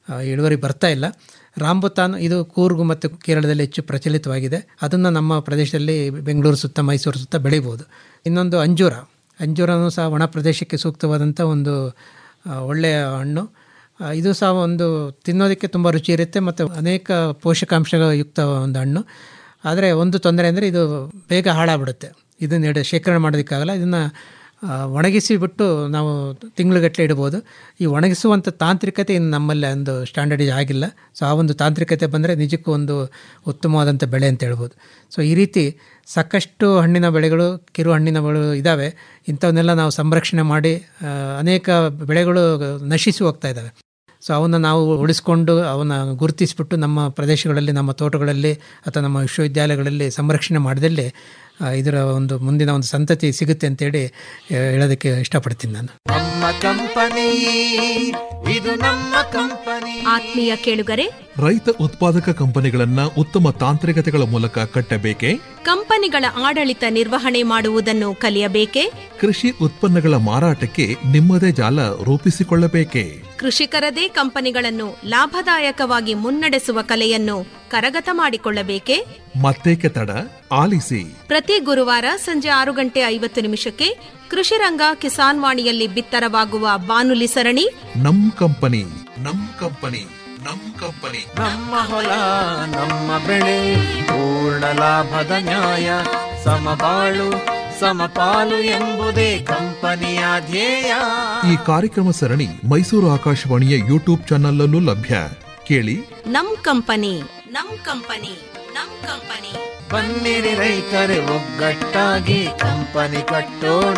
ಆ, ಇಳುವರಿ ಬರ್ತಾ ಇಲ್ಲ ರಾಂಬುತಾನ್ ಇದು ಕೂರ್ಗು ಮತ್ತು ಕೇರಳದಲ್ಲಿ ಹೆಚ್ಚು ಪ್ರಚಲಿತವಾಗಿದೆ ಅದನ್ನು ನಮ್ಮ ಪ್ರದೇಶದಲ್ಲಿ ಬೆಂಗಳೂರು ಸುತ್ತ ಮೈಸೂರು ಸುತ್ತ ಬೆಳಿಬೋದು ಇನ್ನೊಂದು ಅಂಜೂರ ಅಂಜೂರನೂ ಸಹ ಒಣ ಪ್ರದೇಶಕ್ಕೆ ಸೂಕ್ತವಾದಂಥ ಒಂದು ಆ, ಒಳ್ಳೆಯ ಹಣ್ಣು ಆ, ಇದು ಸಹ ಒಂದು ತಿನ್ನೋದಕ್ಕೆ ತುಂಬ ರುಚಿ ಇರುತ್ತೆ ಮತ್ತು ಅನೇಕ ಪೋಷಕಾಂಶಯುಕ್ತ ಒಂದು ಹಣ್ಣು ಆದರೆ ಒಂದು ತೊಂದರೆ ಅಂದರೆ ಇದು ಬೇಗ ಹಾಳಾಗ್ಬಿಡುತ್ತೆ ಇದನ್ನು ಇಡ ಶೇಖರಣೆ ಮಾಡೋದಕ್ಕಾಗಲ್ಲ ಇದನ್ನು ಒಣಗಿಸಿ ಬಿಟ್ಟು ನಾವು ತಿಂಗಳುಗಟ್ಟಲೆ ಇಡ್ಬೋದು ಈ ಒಣಗಿಸುವಂಥ ತಾಂತ್ರಿಕತೆ ಇನ್ನು ನಮ್ಮಲ್ಲಿ ಒಂದು ಸ್ಟ್ಯಾಂಡರ್ಡೈಸ್ ಆಗಿಲ್ಲ ಸೊ ಆ ಒಂದು ತಾಂತ್ರಿಕತೆ ಬಂದರೆ ನಿಜಕ್ಕೂ ಒಂದು ಉತ್ತಮವಾದಂಥ ಬೆಳೆ ಅಂತ ಹೇಳ್ಬೋದು ಸೊ ಈ ರೀತಿ ಸಾಕಷ್ಟು ಹಣ್ಣಿನ ಬೆಳೆಗಳು ಕಿರು ಹಣ್ಣಿನ ಬೆಳೆಗಳು ಇದ್ದಾವೆ ಇಂಥವನ್ನೆಲ್ಲ ನಾವು ಸಂರಕ್ಷಣೆ ಮಾಡಿ ಆ, ಅನೇಕ ಬೆಳೆಗಳು ನಶಿಸಿ ಹೋಗ್ತಾ ಇದ್ದಾವೆ ಸೊ ಅವನ್ನ ನಾವು ಉಳಿಸ್ಕೊಂಡು ಅವನ್ನ ಗುರುತಿಸಿಬಿಟ್ಟು ನಮ್ಮ ಪ್ರದೇಶಗಳಲ್ಲಿ ನಮ್ಮ ತೋಟಗಳಲ್ಲಿ ಅಥವಾ ನಮ್ಮ ವಿಶ್ವವಿದ್ಯಾಲಯಗಳಲ್ಲಿ ಸಂರಕ್ಷಣೆ ಮಾಡಿದಲ್ಲಿ ಆ, ಇದರ ಒಂದು ಮುಂದಿನ ಒಂದು ಸಂತತಿ ಸಿಗುತ್ತೆ ಅಂತೇಳಿ ಆ, ಹೇಳೋದಕ್ಕೆ ಇಷ್ಟಪಡ್ತೀನಿ ನಾನು ನಮ್ಮ ಕಂಪನಿ ಇದು ನಮ್ಮ ಕಂಪನಿ ಆತ್ಮೀಯ ಕೇಳುಗರೆ ರೈತ ಉತ್ಪಾದಕ ಕಂಪನಿಗಳನ್ನ ಉತ್ತಮ ತಾಂತ್ರಿಕತೆಗಳ ಮೂಲಕ ಕಟ್ಟಬೇಕೆ ಕಂಪನಿಗಳ ಆಡಳಿತ ನಿರ್ವಹಣೆ ಮಾಡುವುದನ್ನು ಕಲಿಯಬೇಕೆ ಕೃಷಿ ಉತ್ಪನ್ನಗಳ ಮಾರಾಟಕ್ಕೆ ನಿಮ್ಮದೇ ಜಾಲ ರೂಪಿಸಿಕೊಳ್ಳಬೇಕೆ ಕೃಷಿಕರದೇ ಕಂಪನಿಗಳನ್ನು ಲಾಭದಾಯಕವಾಗಿ ಮುನ್ನಡೆಸುವ ಕಲೆಯನ್ನು ಕರಗತ ಮಾಡಿಕೊಳ್ಳಬೇಕೆ ಮತ್ತೇಕೆ ತಡ ಆಲಿಸಿ ಪ್ರತಿ ಗುರುವಾರ ಸಂಜೆ ಆರು ಗಂಟೆ ಐವತ್ತು ನಿಮಿಷಕ್ಕೆ ಕೃಷಿ ರಂಗ ಕಿಸಾನ್ ವಾಣಿಯಲ್ಲಿ ಬಿತ್ತರವಾಗುವ ಬಾನುಲಿ ಸರಣಿ ನಮ್ ಕಂಪನಿ ನಮ್ ಕಂಪನಿ ನಮ್ ಕಂಪನಿ ನಮ್ಮ ಹೊಲ ನಮ್ಮ ಬೆಳೆ ಪೂರ್ಣ ಲಾಭದ ನ್ಯಾಯ ಸಮಬಾಳು ಸಮಪಾಲು ಎಂಬುದೇ ಕಂಪನಿಯ ಧ್ಯೇಯ ಈ ಕಾರ್ಯಕ್ರಮ ಸರಣಿ ಮೈಸೂರು ಆಕಾಶವಾಣಿಯ ಯೂಟ್ಯೂಬ್ ಚಾನಲ್ ಲಭ್ಯ ಕೇಳಿ ನಮ್ ಕಂಪನಿ ನಮ್ ಕಂಪನಿ ನಮ್ ಕಂಪನಿ ಬನ್ನಿರಿ ರೈತರೆ ಒಗ್ಗಟ್ಟಾಗಿ ಕಂಪನಿ ಕಟ್ಟೋಣ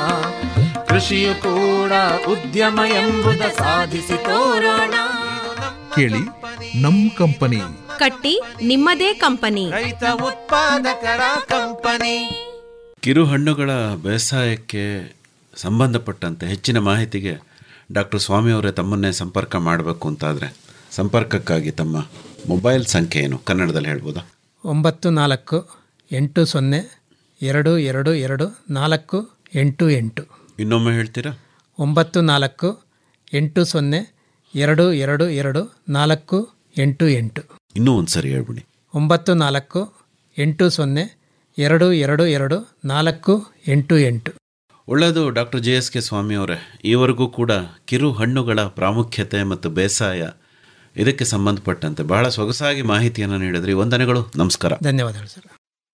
ಕೃಷಿಯು ಕೂಡ ಉದ್ಯಮ ಎಂಬುದ ಸಾಧಿಸಿ ತೋರೋಣ ಕೇಳಿ ನಮ್ ಕಂಪನಿ ಕಟ್ಟಿ ನಿಮ್ಮದೇ ಕಂಪನಿ ರೈತ ಉತ್ಪಾದಕರ ಕಂಪನಿ ಕಿರು ಹಣ್ಣುಗಳ ಬೇಸಾಯಕ್ಕೆ ಸಂಬಂಧಪಟ್ಟಂತೆ ಹೆಚ್ಚಿನ ಮಾಹಿತಿಗೆ ಡಾಕ್ಟರ್ ಸ್ವಾಮಿಯವರೇ ತಮ್ಮನ್ನೇ ಸಂಪರ್ಕ ಮಾಡಬೇಕು ಅಂತಾದರೆ ಸಂಪರ್ಕಕ್ಕಾಗಿ ತಮ್ಮ ಮೊಬೈಲ್ ಸಂಖ್ಯೆ ಏನು ಕನ್ನಡದಲ್ಲಿ ಹೇಳ್ಬೋದಾ ಒಂಬತ್ತು ನಾಲ್ಕು ಎಂಟು ಸೊನ್ನೆ ಎರಡು ಎರಡು ಎರಡು ನಾಲ್ಕು ಎಂಟು ಎಂಟು ಇನ್ನೊಮ್ಮೆ ಹೇಳ್ತೀರಾ ಒಂಬತ್ತು ನಾಲ್ಕು ಎಂಟು ಸೊನ್ನೆ ಎರಡು ಎರಡು ಎರಡು ನಾಲ್ಕು ಎಂಟು ಎಂಟು ಇನ್ನೂ ಒಂದು ಸರಿ ಹೇಳ್ಬಿಡಿ ಒಂಬತ್ತು ನಾಲ್ಕು ಎಂಟು ಸೊನ್ನೆ ಎರಡು ಎರಡು ಎರಡು ನಾಲ್ಕು ಎಂಟು ಎಂಟು ಒಳ್ಳೆಯದು ಡಾಕ್ಟರ್ ಜೆ ಎಸ್ ಕೆ ಸ್ವಾಮಿಯವರೇ ಈವರೆಗೂ ಕೂಡ ಕಿರು ಹಣ್ಣುಗಳ ಪ್ರಾಮುಖ್ಯತೆ ಮತ್ತು ಬೇಸಾಯ ಇದಕ್ಕೆ ಸಂಬಂಧಪಟ್ಟಂತೆ ಬಹಳ ಸೊಗಸಾಗಿ ಮಾಹಿತಿಯನ್ನು ನೀಡಿದ್ರಿ ವಂದನೆಗಳು ನಮಸ್ಕಾರ ಧನ್ಯವಾದಗಳು ಸರ್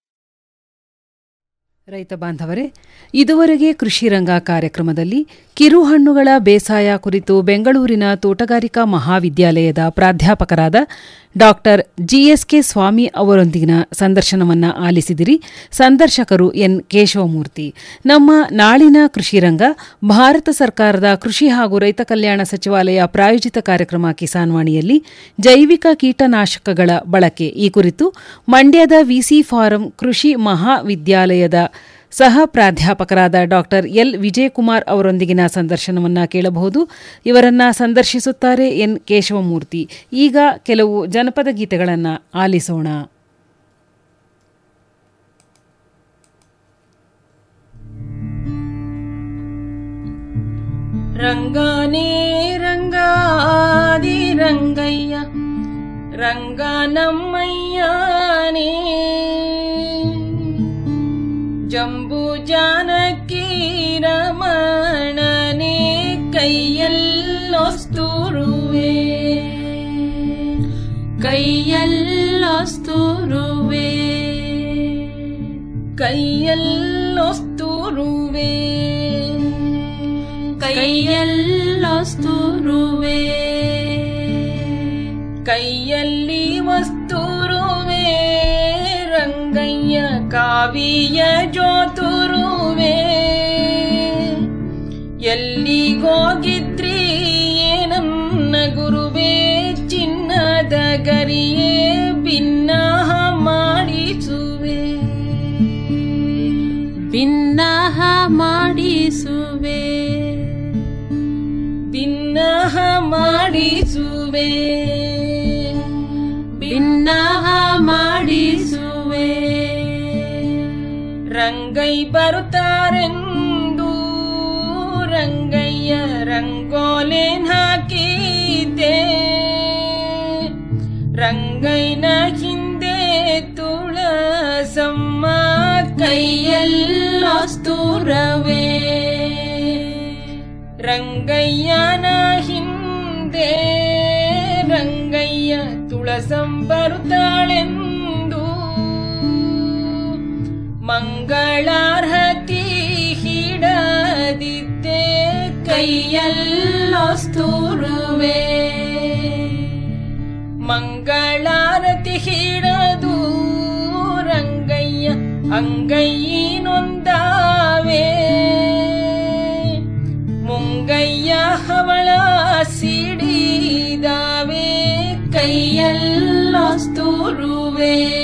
ರೈತ ಬಾಂಧವರೇ ಇದುವರೆಗೆ ಕೃಷಿ ರಂಗ ಕಾರ್ಯಕ್ರಮದಲ್ಲಿ ಕಿರುಹಣ್ಣುಗಳ ಬೇಸಾಯ ಕುರಿತು ಬೆಂಗಳೂರಿನ ತೋಟಗಾರಿಕಾ ಮಹಾವಿದ್ಯಾಲಯದ ಪ್ರಾಧ್ಯಾಪಕರಾದ ಡಾಕ್ಟರ್ ಜಿಎಸ್ಕೆ ಸ್ವಾಮಿ ಅವರೊಂದಿಗಿನ ಸಂದರ್ಶನವನ್ನ ಆಲಿಸಿದಿರಿ ಸಂದರ್ಶಕರು ಎನ್ ಕೇಶವಮೂರ್ತಿ ನಮ್ಮ ನಾಳಿನ ಕೃಷಿ ರಂಗ ಭಾರತ ಸರ್ಕಾರದ ಕೃಷಿ ಹಾಗೂ ರೈತ ಕಲ್ಯಾಣ ಸಚಿವಾಲಯ ಪ್ರಾಯೋಜಿತ ಕಾರ್ಯಕ್ರಮ ಕಿಸಾನ್ ವಾಣಿಯಲ್ಲಿ ಜೈವಿಕ ಕೀಟನಾಶಕಗಳ ಬಳಕೆ ಈ ಕುರಿತು ಮಂಡ್ಯದ ವಿಸಿ ಫಾರಂ ಕೃಷಿ ಮಹಾವಿದ್ಯಾಲಯದ ಸಹ ಪ್ರಾಧ್ಯಾಪಕರಾದ ಡಾಕ್ಟರ್ ಎಲ್ ವಿಜಯಕುಮಾರ್ ಅವರೊಂದಿಗಿನ ಸಂದರ್ಶನವನ್ನ ಕೇಳಬಹುದು ಇವರನ್ನ ಸಂದರ್ಶಿಸುತ್ತಾರೆ ಎನ್ ಕೇಶವಮೂರ್ತಿ ಈಗ ಕೆಲವು ಜನಪದ ಗೀತೆಗಳನ್ನು ಆಲಿಸೋಣ ರಂಗಾನೇ ರಂಗಾದಿ ರಂಗಯ್ಯ ರಂಗ ನಮ್ಮಯ್ಯನೇ ಜಂಬೂ ಜಾನಕಿ ರಮಣನೆ ಕೈಯಲ್ಲೊಸ್ತುರುವೆ ಕೈಯಲ್ಲೊಸ್ತುರುವೆ ಕೈಯಲ್ಲೊಸ್ತುರುವೆ ಕೈಯಲ್ಲೊಸ್ತುರುವೆ ಕೈಯಲ್ಲಿ ವಸ್ತುರುವೆ ರಂಗಯ್ಯ ಕಾವಿಯ ಜೋತುರುವೆ ಎಲ್ಲಿಗೋಗಿದ್ರಿ ಏನನ್ನ ಗುರುವೇ ಚಿನ್ನದ ಗರಿಯೇ ಭಿನ್ನಾಹ ಮಾಡಿಸುವೆ ಭಿನ್ನಾಹ ಮಾಡಿಸುವೆ ಭಿನ್ನಾಹ ಮಾಡಿಸುವೆ ಭಿನ್ನಾಹ ಮಾಡಿಸುವೆ ರಂಗೈ ಬರುತ್ತಾರೆಂದು ರಂಗಯ್ಯ ರಂಗೋಲೆನ್ ಹಾಕಿದ್ದೆ ರಂಗೈನ ಹಿಂದೆ ತುಳಸಮ್ಮ ಕೈಯಲ್ಲೊಸ್ತುರವೇ ರಂಗಯ್ಯನ ಹಿಂದೆ ರಂಗಯ್ಯ ತುಳಸಂ ಬರುತ್ತಾಳೆಂದು ಮಂಗಳಾರ್ಹತಿ ಹಿಡದಿದ್ದೆ ಕೈಯಲ್ಲೊಸ್ತುರುವೆ ಮಂಗಳಾರತಿ ಹಿಡದು ರಂಗಯ್ಯ ಅಂಗೈನೊಂದಾವೆ ಮುಂಗಯ್ಯ ಹವಳ ಸಿಡಿದಾವೆ ಕೈಯಲ್ಲೊಸ್ತುರುವೆ